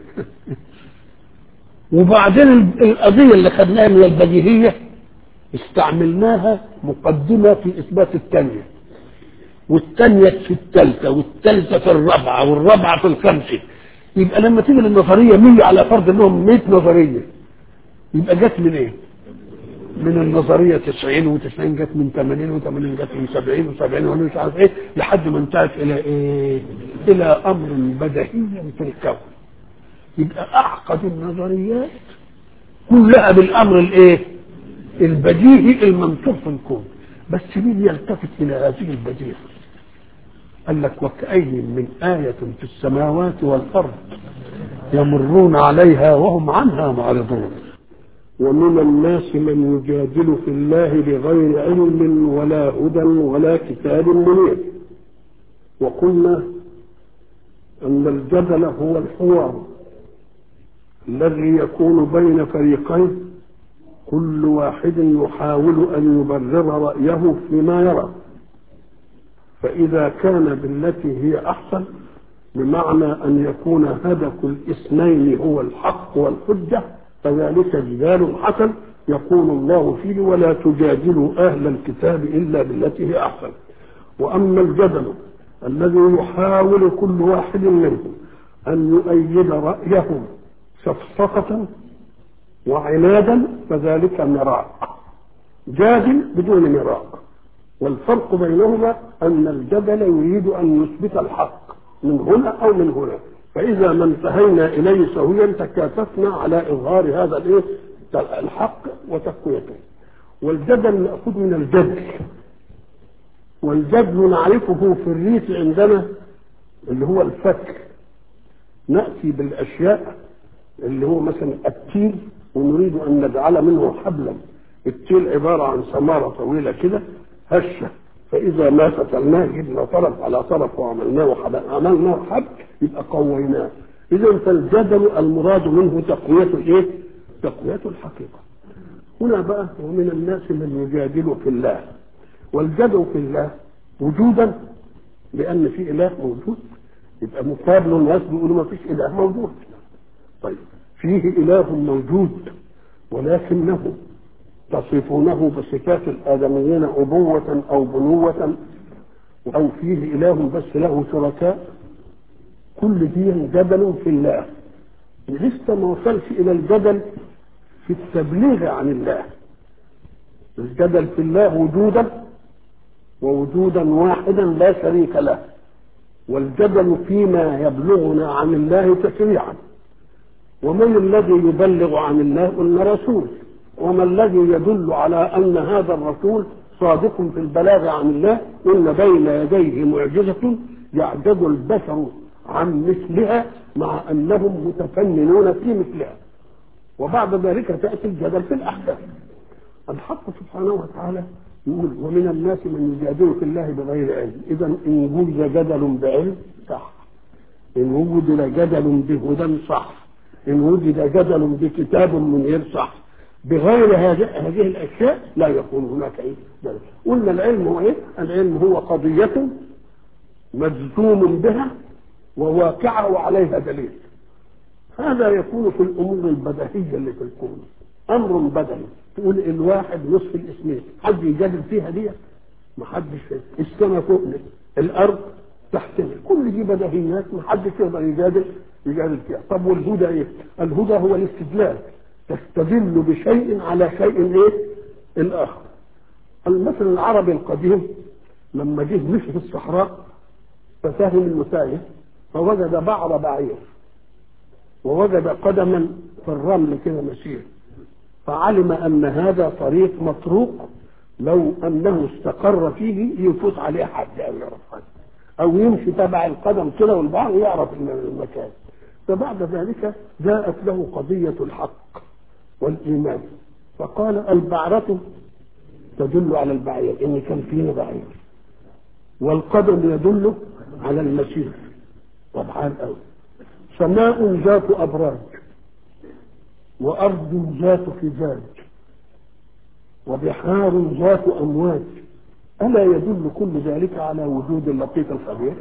وبعدين القضية اللي خدناها من البديهية استعملناها مقدمة في إثبات الثانية والثانية في الثالثة والثالثة في الرابعة والرابعة في الخامسة يبقى لما تيجي للنظرية 100 على فرض انهم 100 نظرية يبقى جت من ايه؟ من النظرية 90 و90 جت من 80 و80 جت من 70 و70 وانا مش عارف ايه لحد ما انتهت الى ايه؟ الى امر بديهي في الكون. يبقى اعقد النظريات كلها بالامر الايه؟ البديهي المنصوب في الكون. بس مين يلتفت الى هذه البديهه؟ قال لك وكأي من آية في السماوات والأرض يمرون عليها وهم عنها معرضون ومن الناس من يجادل في الله بغير علم ولا هدى ولا كتاب منير وقلنا أن الجدل هو الحوار الذي يكون بين فريقين كل واحد يحاول أن يبرر رأيه فيما يرى فإذا كان بالتي هي أحسن بمعنى أن يكون هدف الاثنين هو الحق والحجة فذلك جدال حسن يقول الله فيه ولا تجادلوا أهل الكتاب إلا بالتي هي أحسن وأما الجدل الذي يحاول كل واحد منهم أن يؤيد رأيه سفسطة وعنادا فذلك مراء جادل بدون مراء والفرق بينهما أن الجدل يريد أن يثبت الحق من هنا أو من هنا فإذا ما انتهينا إليه سويا تكاتفنا على إظهار هذا الإيه؟ الحق وتقويته والجدل مأخوذ من الجدل والجدل نعرفه في الريف عندنا اللي هو الفك نأتي بالأشياء اللي هو مثلا التيل ونريد أن نجعل منه حبلا التيل عبارة عن سمارة طويلة كده هشة فإذا ما فتلناه جبنا طرف على طرف وعملناه حبل عملناه حبل يبقى قويناه إذا فالجدل المراد منه تقوية الإيه؟ تقوية الحقيقة هنا بقى ومن الناس من يجادل في الله والجدل في الله وجودا لأن في إله موجود يبقى مقابل الناس بيقولوا ما فيش إله موجود طيب فيه إله موجود ولكنه تصفونه بصفات الآدميين أبوة أو بنوة أو فيه إله بس له شركاء كل دي جدل في الله لسه ما وصلش إلى الجدل في التبليغ عن الله الجدل في الله وجودا ووجودا واحدا لا شريك له والجدل فيما يبلغنا عن الله تشريعا ومن الذي يبلغ عن الله قلنا رسول وما الذي يدل على ان هذا الرسول صادق في البلاغ عن الله ان بين يديه معجزه يعجز البشر عن مثلها مع انهم متفننون في مثلها وبعد ذلك تاتي الجدل في الاحداث الحق سبحانه وتعالى يقول ومن الناس من يجادل في الله بغير علم اذا ان وجد جدل بعلم صح ان وجد جدل بهدى صح ان وجد جدل بكتاب منير صح بغير هذه الاشياء لا يكون هناك ايه دليل قلنا العلم هو ايه العلم هو قضيه مجزوم بها وواقعه وعليها دليل هذا يكون في الامور البديهيه اللي في الكون امر بدني تقول الواحد نصف الاثنين حد يجادل فيها دي ما حدش السماء فوقنا الارض تحتنا كل دي بديهيات ما حدش يقدر يجادل يجادل فيها طب والهدى ايه الهدى هو الاستدلال تستدل بشيء على شيء ايه الاخر المثل العربي القديم لما جه مشي في الصحراء ففهم المساية فوجد بعر بعير ووجد قدما في الرمل كده مسير فعلم ان هذا طريق مطروق لو انه استقر فيه يفوت عليه حد او يعرف او يمشي تبع القدم كده والبعر يعرف المكان فبعد ذلك جاءت له قضية الحق والإيمان فقال البعرة تدل على البعير إن كان فينا بعير والقدم يدل على المسير طبعا قوي سماء ذات أبراج وأرض ذات فجاج وبحار ذات أمواج ألا يدل كل ذلك على وجود اللطيف الخبير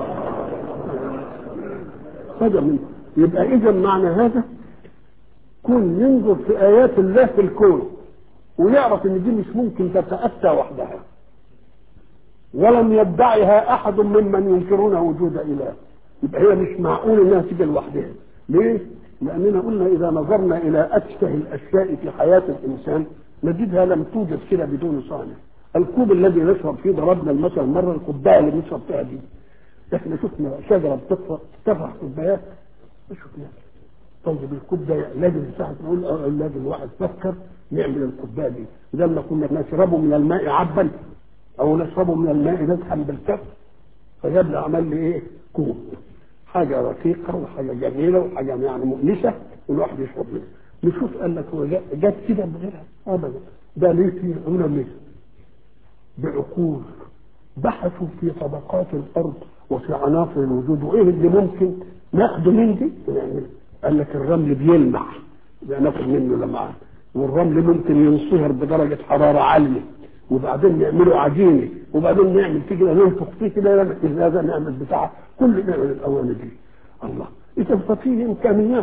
هذا من يبقى إذا معنى هذا كون ينظر في آيات الله في الكون ويعرف إن دي مش ممكن تتأتى وحدها ولم يدعها أحد ممن ينكرون وجود إله يبقى هي مش معقول إنها تيجي لوحدها ليه؟ لأننا قلنا إذا نظرنا إلى أتفه الأشياء في حياة الإنسان نجدها لم توجد كده بدون صانع الكوب الذي نشرب فيه ضربنا المثل مرة الكوباية اللي بنشرب فيها دي احنا شفنا شجرة بتطفح كوبايات ما شفناها طيب الكوب ده لازم ساعة نقول اه لازم الواحد فكر نعمل الكوبايه دي لما كنا نشربه من الماء عبا او نشربه من الماء نزحا بالكف فجاب عمل لي ايه كوب حاجة رقيقة وحاجة جميلة وحاجة يعني مؤنسة والواحد يشرب منها نشوف قال لك هو جت كده من غيرها ابدا ده ليه في علماء بعقول بحثوا في طبقات الارض وفي عناصر الوجود وايه اللي ممكن ناخده من دي ونعمله قال لك الرمل بيلمع يبقى ناخد منه لمعان والرمل ممكن ينصهر بدرجة حرارة عالية وبعدين نعمله عجينة وبعدين نعمل فيه كده ننفخ فيه كده نعمل هذا نعمل بتاع كل نعمل الأواني دي الله إذا ففيه إمكانيات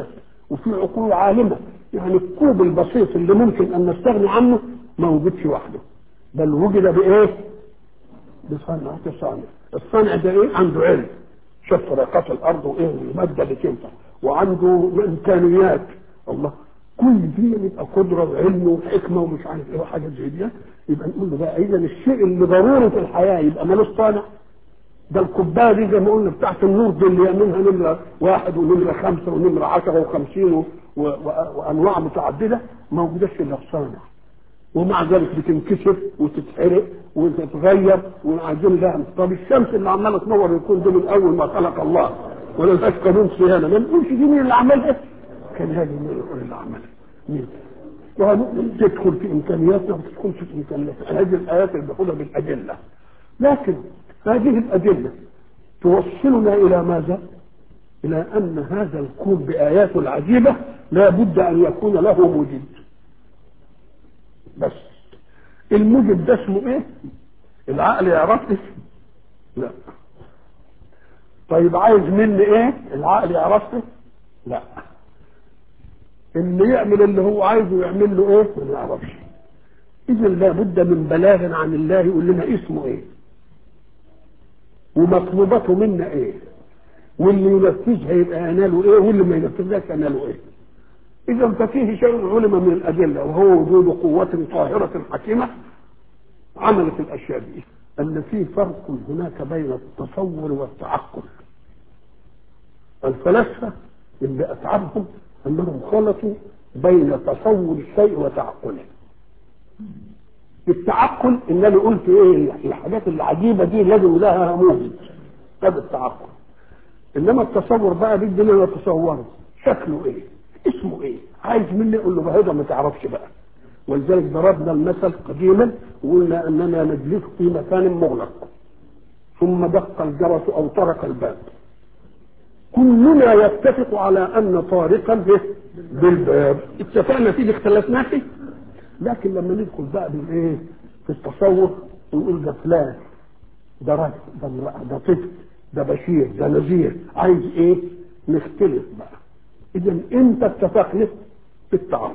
وفي عقول عالمه يعني الكوب البسيط اللي ممكن ان نستغني عنه ما وجدش وحده بل وجد بايه؟ بصنعة صانع الصانع ده ايه؟ عنده علم شاف طريقات الارض وايه الماده اللي تنفع وعنده امكانيات الله كل دي يبقى قدره وعلم وحكمه ومش عارف ايه وحاجات زي دي يبقى نقول له بقى اذا الشيء اللي ضروري في الحياه يبقى ملوش صانع ده الكوبايه دي زي ما قلنا بتاعت النور دي اللي يعملها نمره واحد ونمره خمسه ونمره عشره وخمسين و... و... وانواع متعدده ما وجدش الا في صانع ومع ذلك بتنكسر وتتحرق وتتغير وعايزين لها طب الشمس اللي عماله تنور يكون ده من اول ما خلق الله ولا لهاش قانون صيانه ما نقولش دي مين اللي عملها كان هذه مين يقول اللي عملها مين تدخل في امكانياتنا وما تدخلش في امكانياتنا هذه الايات اللي باخدها بالادله لكن هذه الادله توصلنا الى ماذا؟ الى ان هذا الكون باياته العجيبه لا بد ان يكون له موجد بس الموجب ده اسمه ايه العقل يعرفه لا طيب عايز مني ايه العقل يعرفه لا اللي يعمل اللي هو عايزه يعمل له ايه ما يعرفش اذا لابد من بلاغ عن الله يقول لنا اسمه ايه ومطلوباته منا ايه واللي ينفذها يبقى يناله ايه واللي ما ينفذهاش يناله ايه اذا ففيه شيء علم من الادله وهو وجود قوه طاهره حكيمه عملت الاشياء دي ان في فرق هناك بين التصور والتعقل الفلاسفه اللي اتعبهم انهم خلطوا بين تصور الشيء وتعقله التعقل ان انا قلت ايه الحاجات العجيبه دي لازم لها موجد هذا التعقل انما التصور بقى بدي انا اتصوره شكله ايه اسمه ايه عايز مني اقول له بهذا ما تعرفش بقى ولذلك ضربنا المثل قديما وقلنا اننا نجلس في مكان مغلق ثم دق الجرس او طرق الباب كلنا يتفق على ان طارقا بالباب اتفقنا فيه اختلفنا فيه لكن لما ندخل بقى بالايه في التصور ونقول ده فلان ده راجل ده امرأة ده طفل ده بشير ده نذير عايز ايه نختلف بقى اذا امتى اتفقنا في التعقل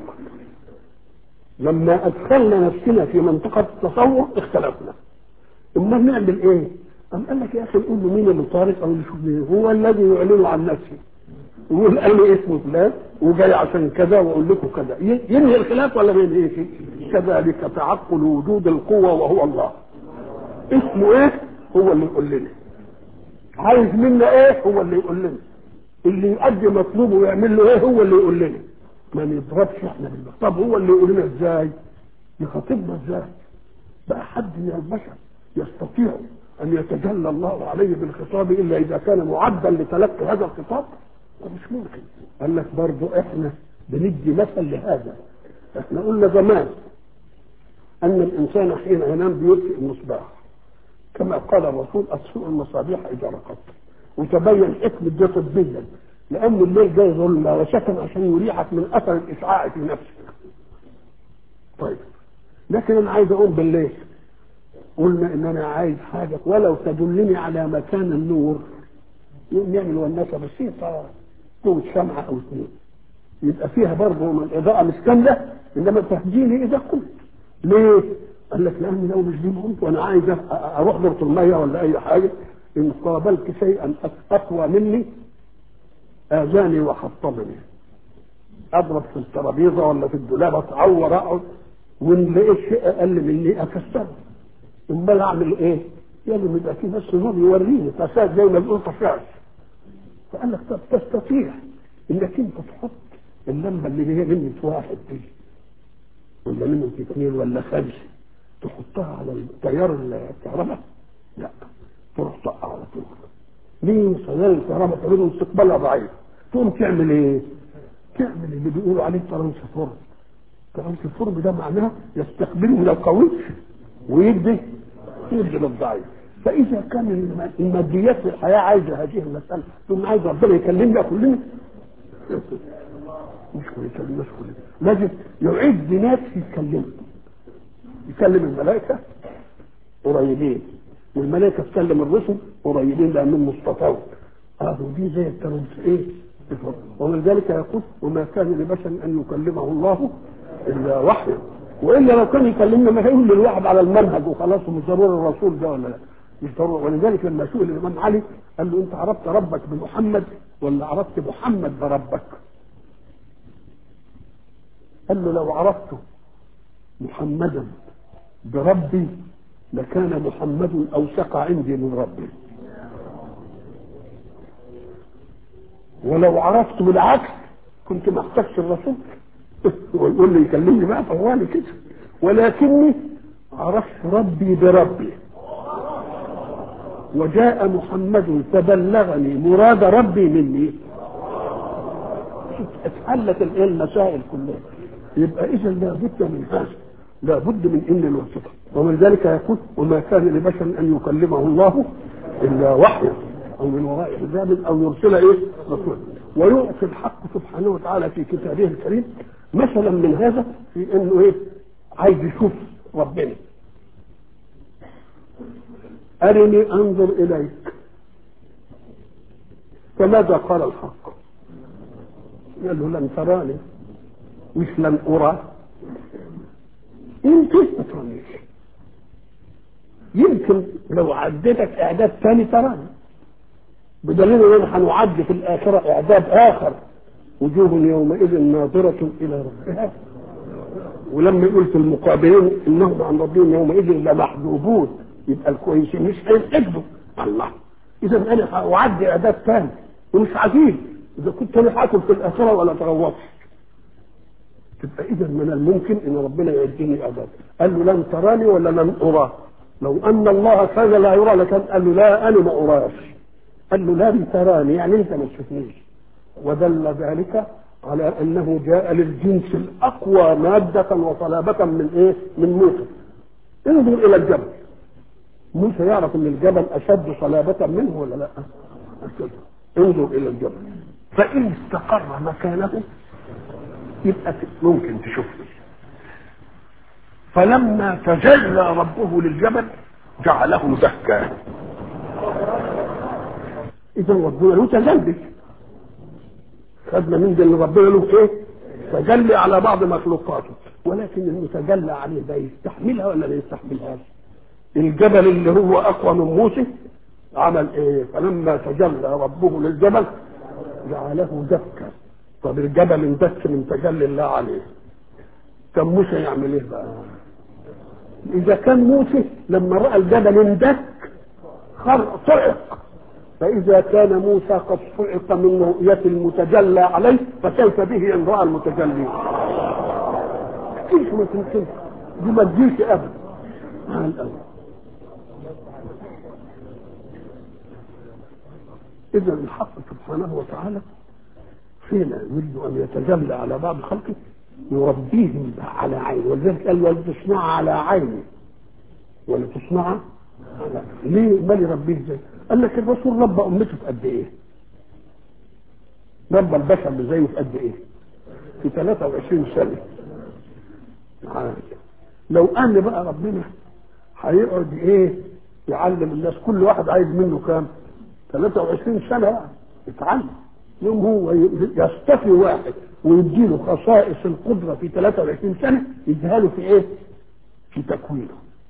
لما ادخلنا نفسنا في منطقة التصور اختلفنا اما نعمل ايه أم قال لك يا اخي نقول له مين اللي طارق او نشوف مين هو الذي يعلن عن نفسه يقول انا اسمه فلان وجاي عشان كذا واقول لكم كذا ينهي الخلاف ولا ما ينهيش كذلك تعقل وجود القوه وهو الله اسمه ايه هو اللي يقول لنا عايز منا ايه هو اللي يقول لنا اللي يؤدي مطلوبه ويعمل له ايه هو اللي يقول لنا ما نضربش احنا بالله طب هو اللي يقول لنا ازاي يخاطبنا ازاي بقى حد من البشر يستطيع ان يتجلى الله عليه بالخطاب الا اذا كان معدا لتلقي هذا الخطاب ده مش ممكن قال لك برضه احنا بندي مثل لهذا احنا قلنا زمان ان الانسان حين ينام بيطفئ المصباح كما قال الرسول اطفئوا المصابيح اذا رقدت وتبين حكمه ده طبيا لان الليل جاي ظلمه وسكن عشان يريحك من اثر الاشعاع في نفسك طيب لكن انا عايز اقوم بالليل قلنا ان انا عايز حاجه ولو تدلني على مكان النور نعمل وناسه بسيطه قوه شمعه او اثنين يبقى فيها برضه من الاضاءه مش كامله انما تهديني اذا قمت ليه؟ قال لك لاني لو مش دي قمت وانا عايز اروح دورة الميه ولا اي حاجه ان قابلت شيئا اقوى مني اذاني وحطمني اضرب في الترابيزه ولا في الدولاب اتعور اقعد وان لقيت شيء اقل مني اكسره امال اعمل ايه؟ لازم يبقى في بس نور يوريني فساد زي ما بنقول طشاش فقال لك طب تستطيع انك انت تحط اللمبه اللي هي منة واحد دي ولا منة اثنين ولا خمسه تحطها على تيار الكهرباء؟ لا تروح طقها على طول ليه تيار الكهرباء تعمل استقبالها ضعيف تقوم تعمل ايه؟ تعمل اللي بيقولوا عليه ترانسفورم ترانسفورم ده معناه يستقبله من القوي ويدي يدي للضعيف فاذا كان الماديات في الحياه عايزه هذه المساله ثم عايز ربنا يكلمنا كلنا مش يكلمناش كلنا لازم يعد ناس يتكلموا يكلم الملائكه قريبين والملائكه تكلم الرسل قريبين لانهم مستطاعون اه دي زي الترانس ايه ومن ذلك يقول وما كان لبشر ان يكلمه الله الا وحيا والا لو كان يكلمنا ما هيقول للواحد على المنهج وخلاص ومش ضروري الرسول ده ولا لا مش ضروري ولذلك لما سئل الامام علي قال له انت عرفت ربك بمحمد ولا عرفت محمد بربك؟ قال له لو عرفت محمدا بربي لكان محمد اوثق عندي من ربي ولو عرفت بالعكس كنت ما احتاجش الرسول ويقول لي يكلمني بقى فهواني كده ولكني عرفت ربي بربي وجاء محمد فبلغني مراد ربي مني اتحلت الايه المسائل كلها يبقى اذا لابد من هذا لابد من ان الواسطه ومن ذلك يقول وما كان لبشر ان يكلمه الله الا وحيا او من وراء حجاب او يرسل ايه رسولا ويعطي الحق سبحانه وتعالى في كتابه الكريم مثلا من هذا في انه ايه عايز يشوف ربنا ارني انظر اليك فماذا قال الحق قال له لن تراني مش لن ارى يمكن ما ترانيش يمكن لو عديتك اعداد ثاني تراني بدليل اننا هنعد في الاخره اعداد اخر وجوه يومئذ ناظرة إلى ربها ولما يقول في المقابلين إنهم عن ربهم يومئذ لمحجوبون يبقى الكويسين مش هيتحجبوا الله إذا أنا أعدي إعداد ثاني ومش عجيب إذا كنت أنا هاكل في الآخرة ولا تغوطش تبقى إذا من الممكن إن ربنا يديني إعداد قال له لن تراني ولا لن أراه لو أن الله كان لا يرى لكان قال له لا أنا ما أراش قال له لن تراني يعني أنت ما تشوفنيش ودل ذلك على انه جاء للجنس الاقوى ماده وصلابه من ايه؟ من موسى. انظر الى الجبل. موسى يعرف ان الجبل اشد صلابه منه ولا لا؟ أشد. انظر الى الجبل. فان استقر مكانه يبقى ممكن تشوفه. فلما تجلى ربه للجبل جعله دكا. اذا ربنا له تجلي خدنا من ده اللي ربنا له ايه؟ تجلي على بعض مخلوقاته ولكن المتجلى عليه ده يستحملها ولا لا يستحملهاش؟ الجبل اللي هو اقوى من موسى عمل ايه؟ فلما تجلى ربه للجبل جعله دكا طب الجبل اندك من تجلي الله عليه كان موسى يعمل ايه بقى؟ اذا كان موسى لما راى الجبل اندك صعق فإذا كان موسى قد صعق من رؤية المتجلى عليه فكيف به إن رأى المتجلي؟ كيف ما تمكنش دي ما تجيش أبدا مع الأول إذا الحق سبحانه وتعالى حين يريد أن يتجلى على بعض خلقه يربيهم على عينه ولذلك قال ولتصنع على عيني ولتصنع على ليه مال يربيه ازاي؟ قال لك الرسول ربى امته في قد ايه؟ ربى البشر زيه في قد ايه؟ في 23 سنه عادي. لو ان بقى ربنا هيقعد ايه؟ يعلم الناس كل واحد عايز منه كام؟ 23 سنه بقى يتعلم يوم هو يصطفي واحد ويديله خصائص القدره في 23 سنه يديها له في ايه؟ في تكوينه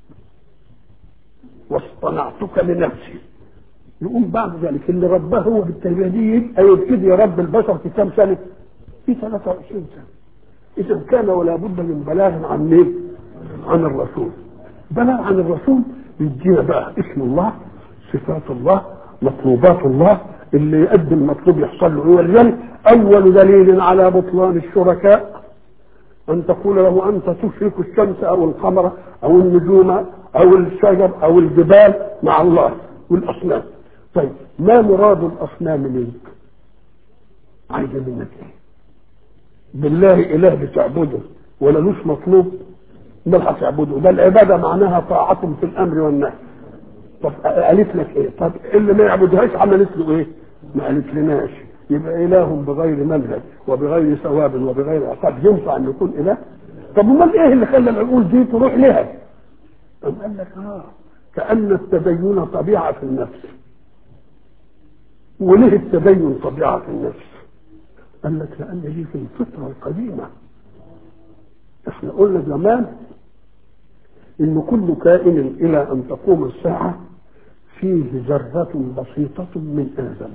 واصطنعتك لنفسي يقوم بعد ذلك اللي رباه هو بالتربيه دي يبقى يبتدي يربي البشر في كم سنه؟ في 23 سنه. اذا كان ولا بد من بلاغ عن مين؟ عن الرسول. بلاغ عن الرسول يدينا بقى اسم الله، صفات الله، مطلوبات الله، اللي يقدم المطلوب يحصل له ايه ولذلك اول دليل على بطلان الشركاء ان تقول له انت تشرك الشمس او القمر او النجوم او الشجر او الجبال مع الله والاصنام طيب ما مراد الاصنام منك عايزه منك ايه بالله اله بتعبده ولا لوش مطلوب بل هتعبده ده العباده معناها طاعه في الامر والنهي طب قالت لك ايه طب اللي ما يعبدهاش عملت له ايه ما قالت لناش يبقى اله بغير منهج وبغير ثواب وبغير عقاب ينفع ان يكون اله طب امال ايه اللي خلى العقول دي تروح لها طب قال لك اه كان التدين طبيعه في النفس وليه التدين طبيعه في النفس قال لك لان دي في الفطره القديمه احنا قلنا زمان ان كل كائن الى ان تقوم الساعه فيه ذره بسيطه من ادم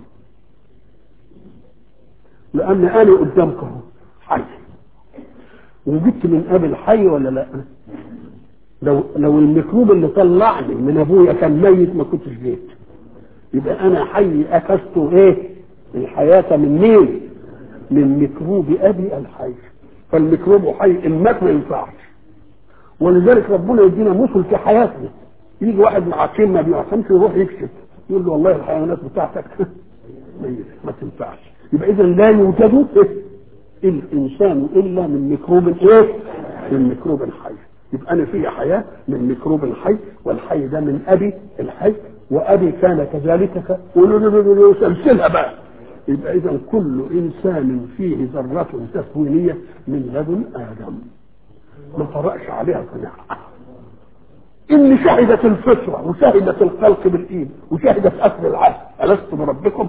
لان انا قدامك اهو حي وجبت من ابي الحي ولا لا لو لو الميكروب اللي طلعني من ابويا كان ميت ما كنتش جيت يبقى انا حي اخذت ايه الحياه من مين من ميكروب ابي الحي فالميكروب حي المات ما ينفعش ولذلك ربنا يدينا مثل في حياتنا يجي واحد معقم ما بيعقمش يروح يكشف يقول له والله الحيوانات بتاعتك ميت ما تنفعش يبقى اذا لا يوجد الانسان الا من ميكروب ايه؟ من ميكروب حي يبقى انا في حياه من ميكروب حي والحي ده من ابي الحي وابي كان كذلك سلسلها بقى يبقى اذا كل انسان فيه ذره تكوينيه من لدن ادم ما طرأش عليها صناعه ان شهدت الفطره وشهدت الخلق بالايد وشهدت اكل العهد الست بربكم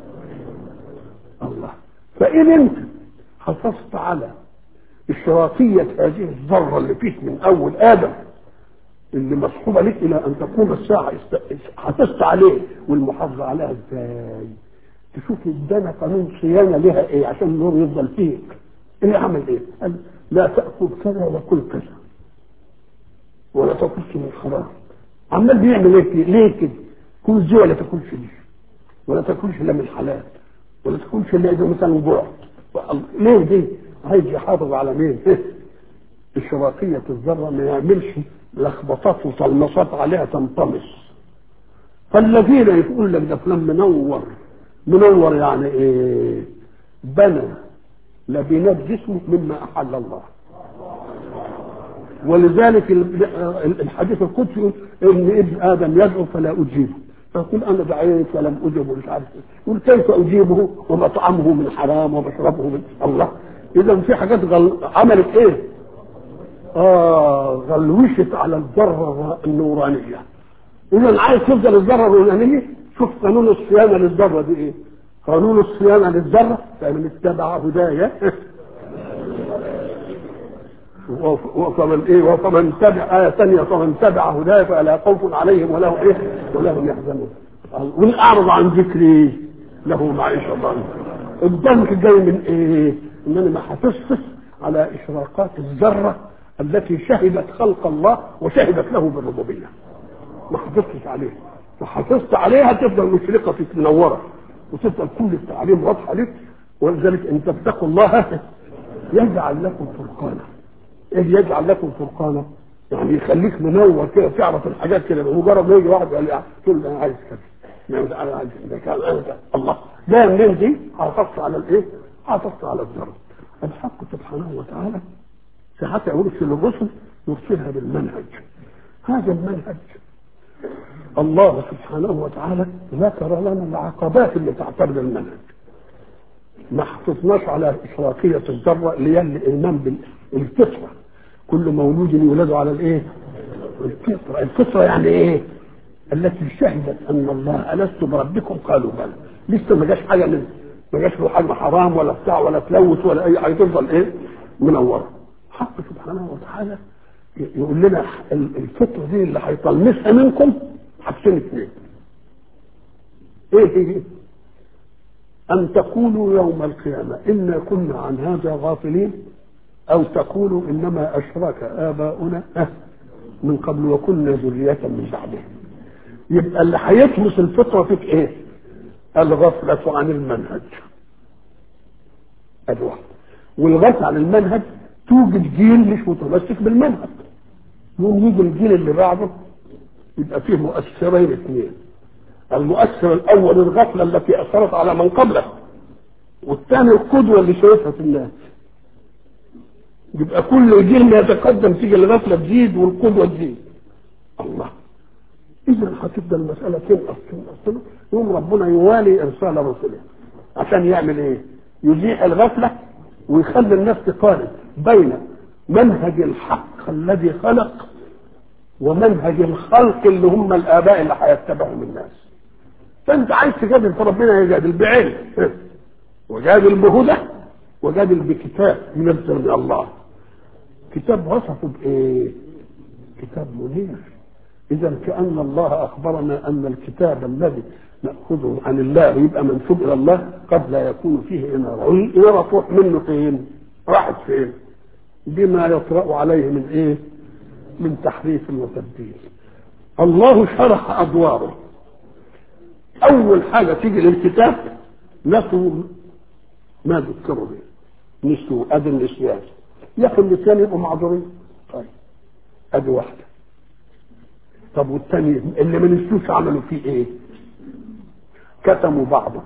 الله فان انت حافظت على اشراقيه هذه الذره اللي فيك من اول ادم اللي مصحوبه لك الى ان تقوم الساعه حافظت عليه والمحافظه عليها ازاي؟ تشوف ادانا قانون صيانه لها ايه عشان النور يفضل فيك ايه عمل ايه؟ قال لا تاكل كذا ولا كل كذا ولا تاكلش من الحرام عمال بيعمل ايه ليه كده؟ كل دي ولا تاكلش دي ولا تاكلش الا من الحلال ولا تاكلش الا اذا مثلا جوع ليه دي؟ عايز يحافظ على مين؟ اشراقية الذرة ما يعملش لخبطات وطلمصات عليها تنطمس فالذين يقول لك ده فلان منور منور يعني ايه؟ بنى لبنات جسمه مما احل الله ولذلك الحديث القدسي ان ابن ادم يدعو فلا اجيبه فيقول انا دعيت فلم اجب ومش عارف يقول كيف اجيبه ومطعمه من حرام ومشربه من الله اذا في حاجات غل... عملت ايه؟ اه غلوشت على الذره النورانيه اذا عايز تفضل الذره النورانيه شوف قانون الصيانه للذره دي ايه؟ قانون الصيانه للذره فمن اتبع هدايا وفمن ايه وفمن تبع آية ثانية فمن تبع هدايا فلا خوف عليهم ولا هم ايه ولا هم يحزنون وإن أعرض عن ذكري له معيشة ضنكا الضنك جاي من ايه؟ ان انا ما حافظتش على اشراقات الذرة التي شهدت خلق الله وشهدت له بالربوبية ما حافظتش عليها فحافظت عليها تفضل مشرقة فيك منورة وتفضل كل التعليم واضحة لك ولذلك ان تتقوا الله يجعل لكم فرقانا ايه يجعل لكم فرقانا يعني يخليك منور كده تعرف الحاجات كده بمجرد ما يجي واحد قال لي تقول انا عايز كذا يعني انا عايز كذا كان انا كذا الله ده منين دي حافظت على الايه؟ حافظت على الذره الحق سبحانه وتعالى ساعات يرسل الرسل يرسلها بالمنهج هذا المنهج الله سبحانه وتعالى ذكر لنا العقبات اللي تعترض المنهج ما حافظناش على اشراقيه الذره اللي هي الايمان بالفطره كل مولود يولد على الايه؟ الفطره، الفطره يعني ايه؟ التي شهدت ان الله الست بربكم قالوا بلى، لسه ما جاش حاجه من ما جاش له حاجه حرام ولا بتاع ولا تلوث ولا اي حاجه تفضل ايه؟ منوره. حق سبحانه وتعالى يقول لنا الفطره دي اللي هيطلمسها منكم حاجتين اثنين. ايه هي؟ أن تقولوا يوم القيامة إنا كنا عن هذا غافلين أو تقولوا إنما أشرك آباؤنا من قبل وكنا ذرية من بعدهم يبقى اللي هيطمس الفطرة فيك إيه؟ الغفلة عن المنهج الواحد والغفلة عن المنهج توجد جيل مش متمسك بالمنهج يوم يجي الجيل اللي بعده يبقى فيه مؤثرين اثنين المؤثر الاول الغفله التي اثرت على من قبله والثاني القدوه اللي شايفها في الناس يبقى كل جيل ما يتقدم تيجي الغفله تزيد والقدوه تزيد الله اذا هتبدا المساله تنقص تنقص تنقص يوم ربنا يوالي ارسال رسله عشان يعمل ايه؟ يزيح الغفله ويخلي الناس تقارن بين منهج الحق الذي خلق ومنهج الخلق اللي هم الاباء اللي هيتبعهم الناس فانت عايز تجادل فربنا يجادل بعلم وجادل بهدى وجادل بكتاب منزل من الله كتاب وصفه بايه كتاب منير اذا كان الله اخبرنا ان الكتاب الذي ناخذه عن الله يبقى منسوب الى الله قد لا يكون فيه اناره والاناره تروح منه فين راحت فين بما يطرا عليه من ايه من تحريف وتبديل الله شرح ادواره اول حاجه تيجي للكتاب نسوا ما ذكروا به نسوا ادي النسيان ياخذ النسيان يبقوا معذورين طيب ادي واحده طب والثاني اللي ما نسوش عملوا فيه ايه كتموا بعضه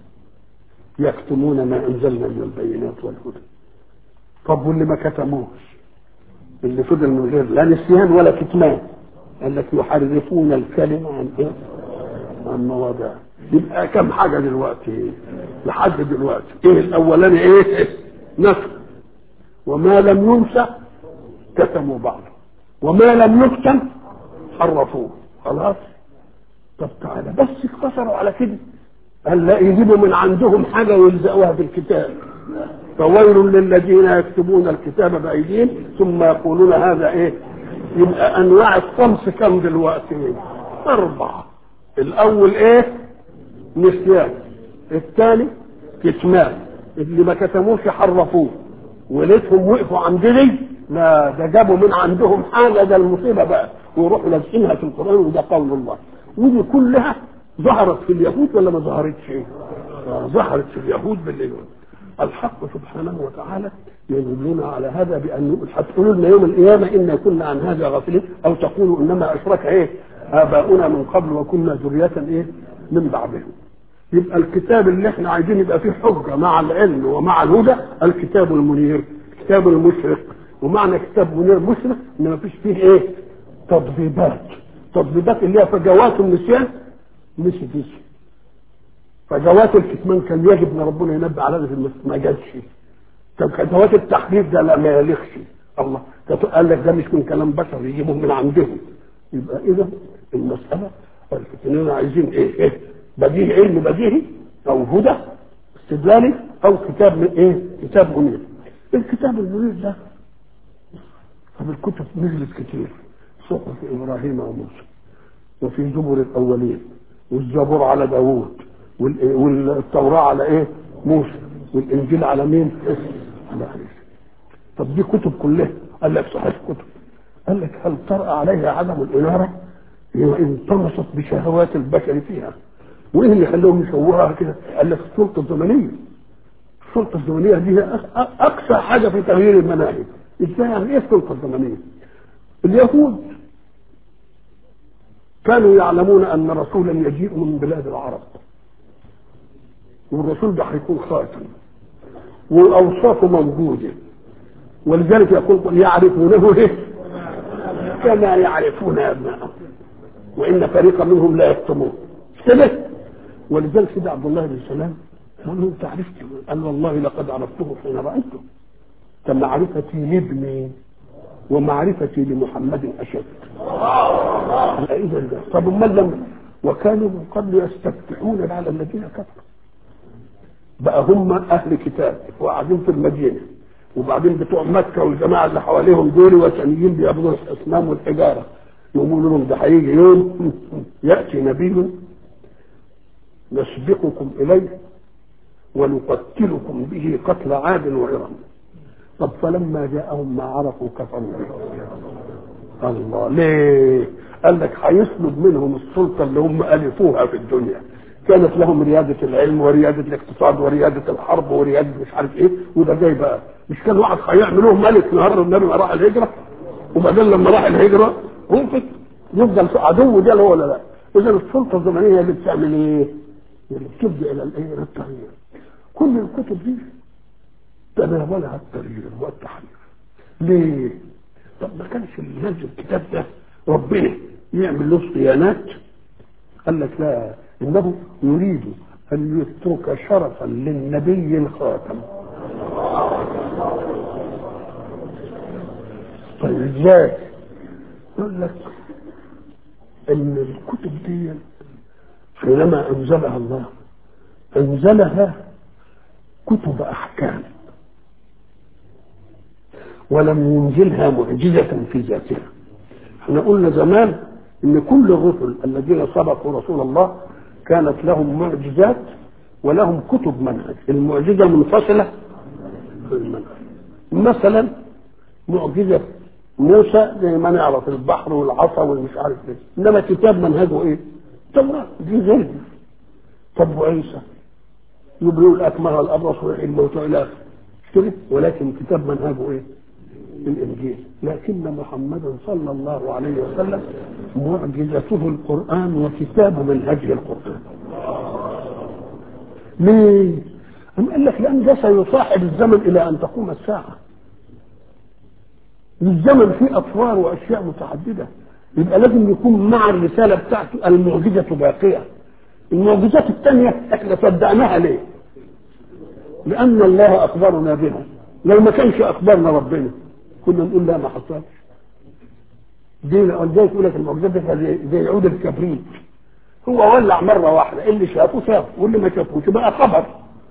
يكتمون ما انزلنا من البينات والهدى طب واللي ما كتموش اللي فضل من غير لا نسيان ولا كتمان قال لك يحرفون الكلمة عن ايه؟ عن مواضعه يبقى كم حاجة دلوقتي لحد دلوقتي ايه الاولاني ايه؟ نسخ وما لم ينسى كتموا بعضه وما لم يكتم حرفوه خلاص طب تعالى بس اقتصروا على كده قال لا يجيبوا من عندهم حاجة ويلزقوها بالكتاب فويل للذين يكتبون الكتاب بأيديهم ثم يقولون هذا ايه يبقى انواع الطمس كم دلوقتي اربعة الاول ايه نسيان الثاني كتمان اللي ما كتموش حرفوه وليتهم وقفوا عند دي لا ده جابوا من عندهم حاجه ده المصيبه بقى ويروحوا لازقينها في القران وده قول الله ودي كلها ظهرت في اليهود ولا ما ظهرتش؟ آه ظهرت في اليهود بالليل الحق سبحانه وتعالى يدلنا على هذا بان هتقولوا لنا يوم القيامه ان كنا عن هذا غافلين او تقولوا انما اشرك ايه اباؤنا من قبل وكنا ذريه ايه من بعدهم يبقى الكتاب اللي احنا عايزين يبقى فيه حجه مع العلم ومع الهدى الكتاب المنير الكتاب المشرق ومعنى كتاب منير مشرق ان ما فيش فيه ايه تضبيبات تضبيبات اللي هي فجوات النسيان مش فيش فجوات الكتمان كان يجب ان ربنا ينبه على هذا في المس... ما جاتش طب فجوات التحريف ده لا ما يليقش الله قال لك ده مش من كلام بشر يجيبوه من عندهم يبقى اذا المساله الفتنين عايزين ايه ايه بديهي علم بديهي او هدى استدلالي او كتاب من ايه كتاب منير الكتاب المنير ده طب الكتب نزلت كتير صحف ابراهيم وموسى وفي زبر الاولين والزبور على داوود والتوراة على ايه موسى والانجيل على مين على عيسى طب دي كتب كلها قال لك صحيح كتب قال لك هل طرأ عليها عدم الإنارة هي انطمست بشهوات البشر فيها وايه اللي خلاهم يشوهها كده قال لك السلطة الزمنية السلطة الزمنية دي هي أقصى حاجة في تغيير المناهج ازاي يعني ايه السلطة الزمنية اليهود كانوا يعلمون أن رسولا يجيء من بلاد العرب والرسول ده هيكون خاتم واوصافه موجوده ولذلك يقول يعرفونه ايه كما يعرفون ابنائهم وان فريقا منهم لا يكتمون كده ولذلك سيدنا عبد الله بن سلام قال له انت عرفت قال والله لقد عرفته حين رايته كمعرفتي لابني ومعرفتي لمحمد اشد اذا طب امال لم وكانوا من قبل يستفتحون على الذين كفروا بقى هم اهل كتاب وقاعدين في المدينه وبعدين بتوع مكه والجماعه اللي حواليهم دول وثنيين بيعبدوا الاصنام والحجاره يقولوا لهم ده هيجي يوم ياتي نبي نسبقكم اليه ونقتلكم به قتل عاد وإرم طب فلما جاءهم ما عرفوا كفروا به الله ليه قال لك هيسلب منهم السلطة اللي هم ألفوها في الدنيا كانت لهم ريادة العلم وريادة الاقتصاد وريادة الحرب وريادة مش عارف ايه وده جاي بقى مش كان واحد هيعملوه ملك نهار النبي ما راح الهجرة وبعدين لما راح الهجرة وقفت يفضل عدو ده هو ولا لا اذا السلطة الزمنية اللي بتعمل ايه؟ اللي بتبدأ الى الايه؟ الى التغيير كل الكتب دي تناولها التغيير والتحرير ليه؟ طب ما كانش اللي نزل الكتاب ده ربنا يعمل له صيانات قال لك لا انه يريد ان يترك شرفا للنبي الخاتم طيب ازاي؟ يقول لك ان الكتب دي حينما انزلها الله انزلها كتب احكام ولم ينزلها معجزة في ذاتها احنا قلنا زمان ان كل الرسل الذين سبقوا رسول الله كانت لهم معجزات ولهم كتب منهج المعجزة منفصلة في المنهج مثلا معجزة موسى زي ما نعرف البحر والعصا والمش عارف ايه انما كتاب منهجه ايه؟ توراة دي غير طب وعيسى يبرئ الاكمه الابرص ويحيي الموتى الى اخره ولكن كتاب منهجه ايه؟ الانجيل لكن محمدا صلى الله عليه وسلم معجزته القران وكتاب منهجه القران ليه؟ أم قال لك لأن ده سيصاحب الزمن إلى أن تقوم الساعة. الزمن فيه أطوار وأشياء متعددة. يبقى لازم يكون مع الرسالة بتاعته المعجزة باقية. المعجزات الثانية احنا صدقناها ليه؟ لأن الله أخبرنا بها. لو ما كانش أخبرنا ربنا كنا نقول لا ما حصلش. دي ولذلك يقول لك المعجزات دي زي- زي عود الكبريت. هو ولع مرة واحدة اللي شافه شاف واللي ما شافوش بقى خبر.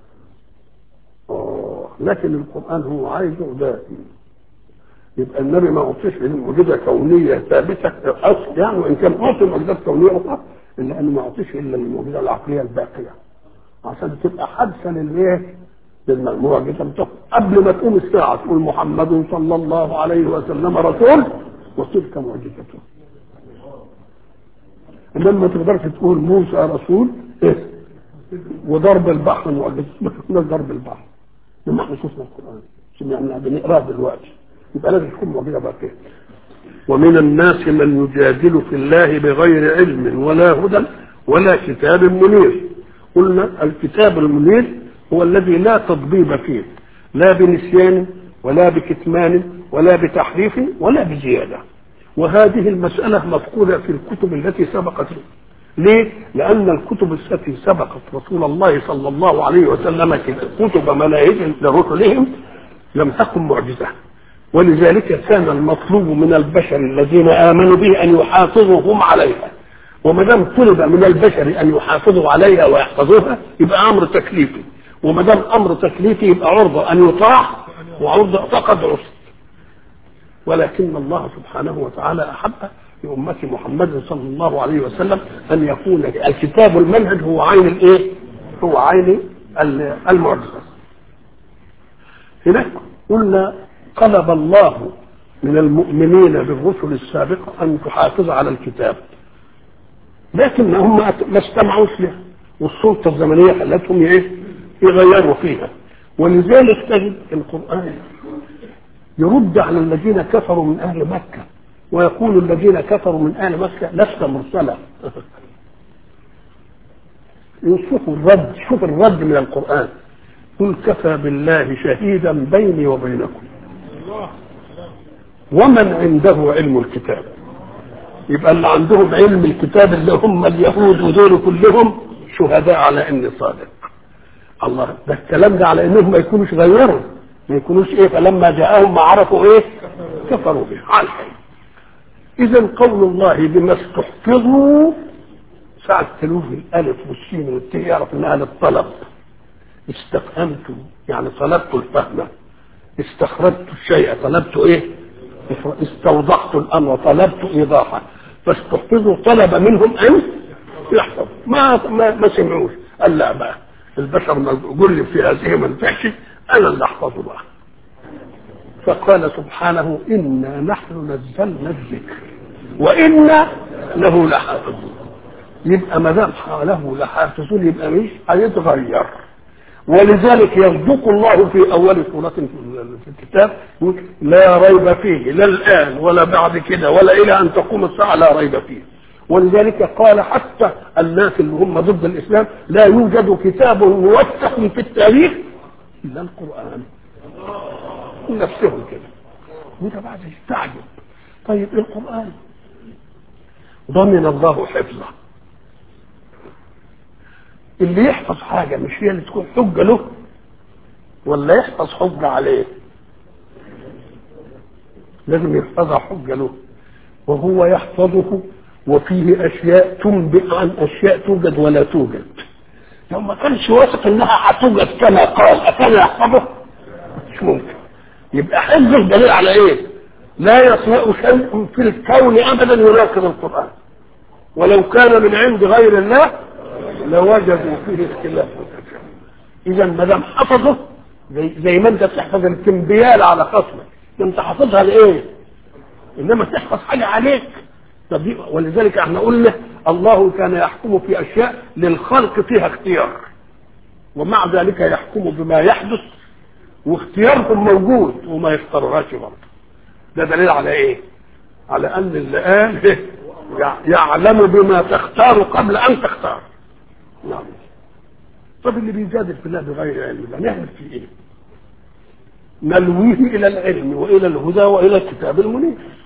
آه، لكن القرآن هو عايزه ذاتي يبقى النبي ما أعطيش معجزة كونية ثابتة أصل يعني وإن كان أعطي معجزات كونية أخرى إلا أنه ما أعطيش إلا المعجزة العقلية الباقية عشان تبقى حادثة للإيه؟ للمعجزة بتاعته قبل ما تقوم الساعة تقول محمد صلى الله عليه وسلم رسول وتلك معجزته إنما ما تقدرش تقول موسى رسول إيه؟ وضرب البحر معجزة ما شفناش ضرب البحر لما احنا شفنا القرآن سمعنا بنقراه دلوقتي يبقى لازم تكون معجزة باقية ومن الناس من يجادل في الله بغير علم ولا هدى ولا كتاب منير قلنا الكتاب المنير هو الذي لا تضبيب فيه لا بنسيان ولا بكتمان ولا بتحريف ولا بزيادة وهذه المسألة مفقودة في الكتب التي سبقت ليه؟ لأن الكتب التي سبقت رسول الله صلى الله عليه وسلم كتب مناهج لرسلهم لم تكن معجزة ولذلك كان المطلوب من البشر الذين آمنوا به أن يحافظوا هم عليها وما دام طلب من البشر أن يحافظوا عليها ويحفظوها يبقى أمر تكليفي وما دام أمر تكليفي يبقى عرضة أن يطاع وعرضة فقد عصي ولكن الله سبحانه وتعالى أحب لأمة محمد صلى الله عليه وسلم أن يكون الكتاب المنهج هو عين الإيه؟ هو عين المعجزة. هناك قلنا طلب الله من المؤمنين بالرسل السابقة أن تحافظ على الكتاب. لكن هم ما استمعوش له والسلطة الزمنية خلتهم إيه؟ يغيروا فيها. ولذلك تجد القرآن يرد على الذين كفروا من أهل مكة ويقول الذين كفروا من أهل مكة لست مرسلا يوصفوا الرد شوف الرد من القرآن قل كفى بالله شهيدا بيني وبينكم ومن عنده علم الكتاب يبقى اللي عندهم علم الكتاب اللي هم اليهود ودول كلهم شهداء على اني صادق الله ده الكلام ده على انهم ما يكونوش غيروا ما يكونوش ايه فلما جاءهم ما عرفوا ايه كفروا به على الحين اذا قول الله بما استحفظوا ساعة تلوه الالف والسين والتاء يعرف انها للطلب استفهمت يعني طلبت الفهم استخرجت الشيء طلبت ايه استوضحت الامر طلبت ايضاحا فاستحفظوا طلب منهم ان يحفظوا ما ما, ما سمعوش قال لا بقى البشر قل في هذه ما نفعش انا اللي احفظه بقى فقال سبحانه انا نحن نزلنا الذكر وانا له لحافظون يبقى ما دام له لحافظون يبقى مش هيتغير ولذلك يصدق الله في اول سوره في الكتاب لا ريب فيه لا الان ولا بعد كده ولا الى ان تقوم الساعه لا ريب فيه ولذلك قال حتى الناس اللي هم ضد الاسلام لا يوجد كتاب موثق في التاريخ الا القران نفسهم كده وده بعد يستعجب طيب القران ضمن الله حفظه اللي يحفظ حاجة مش هي اللي تكون حجة له ولا يحفظ حجة عليه لازم يحفظها حجة له وهو يحفظه وفيه أشياء تنبئ عن أشياء توجد ولا توجد لو ما كانش واثق إنها هتوجد كما قال أكان يحفظه مش ممكن يبقى حفظه دليل على ايه لا يسوء شيء في الكون ابدا يناقض القران ولو كان من عند غير الله لوجدوا فيه اختلافا كثيرا اذا ما دام حفظه زي, زي ما انت تحفظ الكمبيال على خصمك انت حافظها لايه انما تحفظ حاجه عليك طب دي- ولذلك احنا قلنا الله كان يحكم في اشياء للخلق فيها اختيار ومع ذلك يحكم بما يحدث واختيارهم موجود وما يختاروهاش برضه ده دليل على ايه على ان اللي قال يع- يعلم بما تختار قبل ان تختار نعم طب اللي بيجادل في الله بغير علم ده نعمل فيه ايه نلويه الى العلم والى الهدى والى الكتاب المنير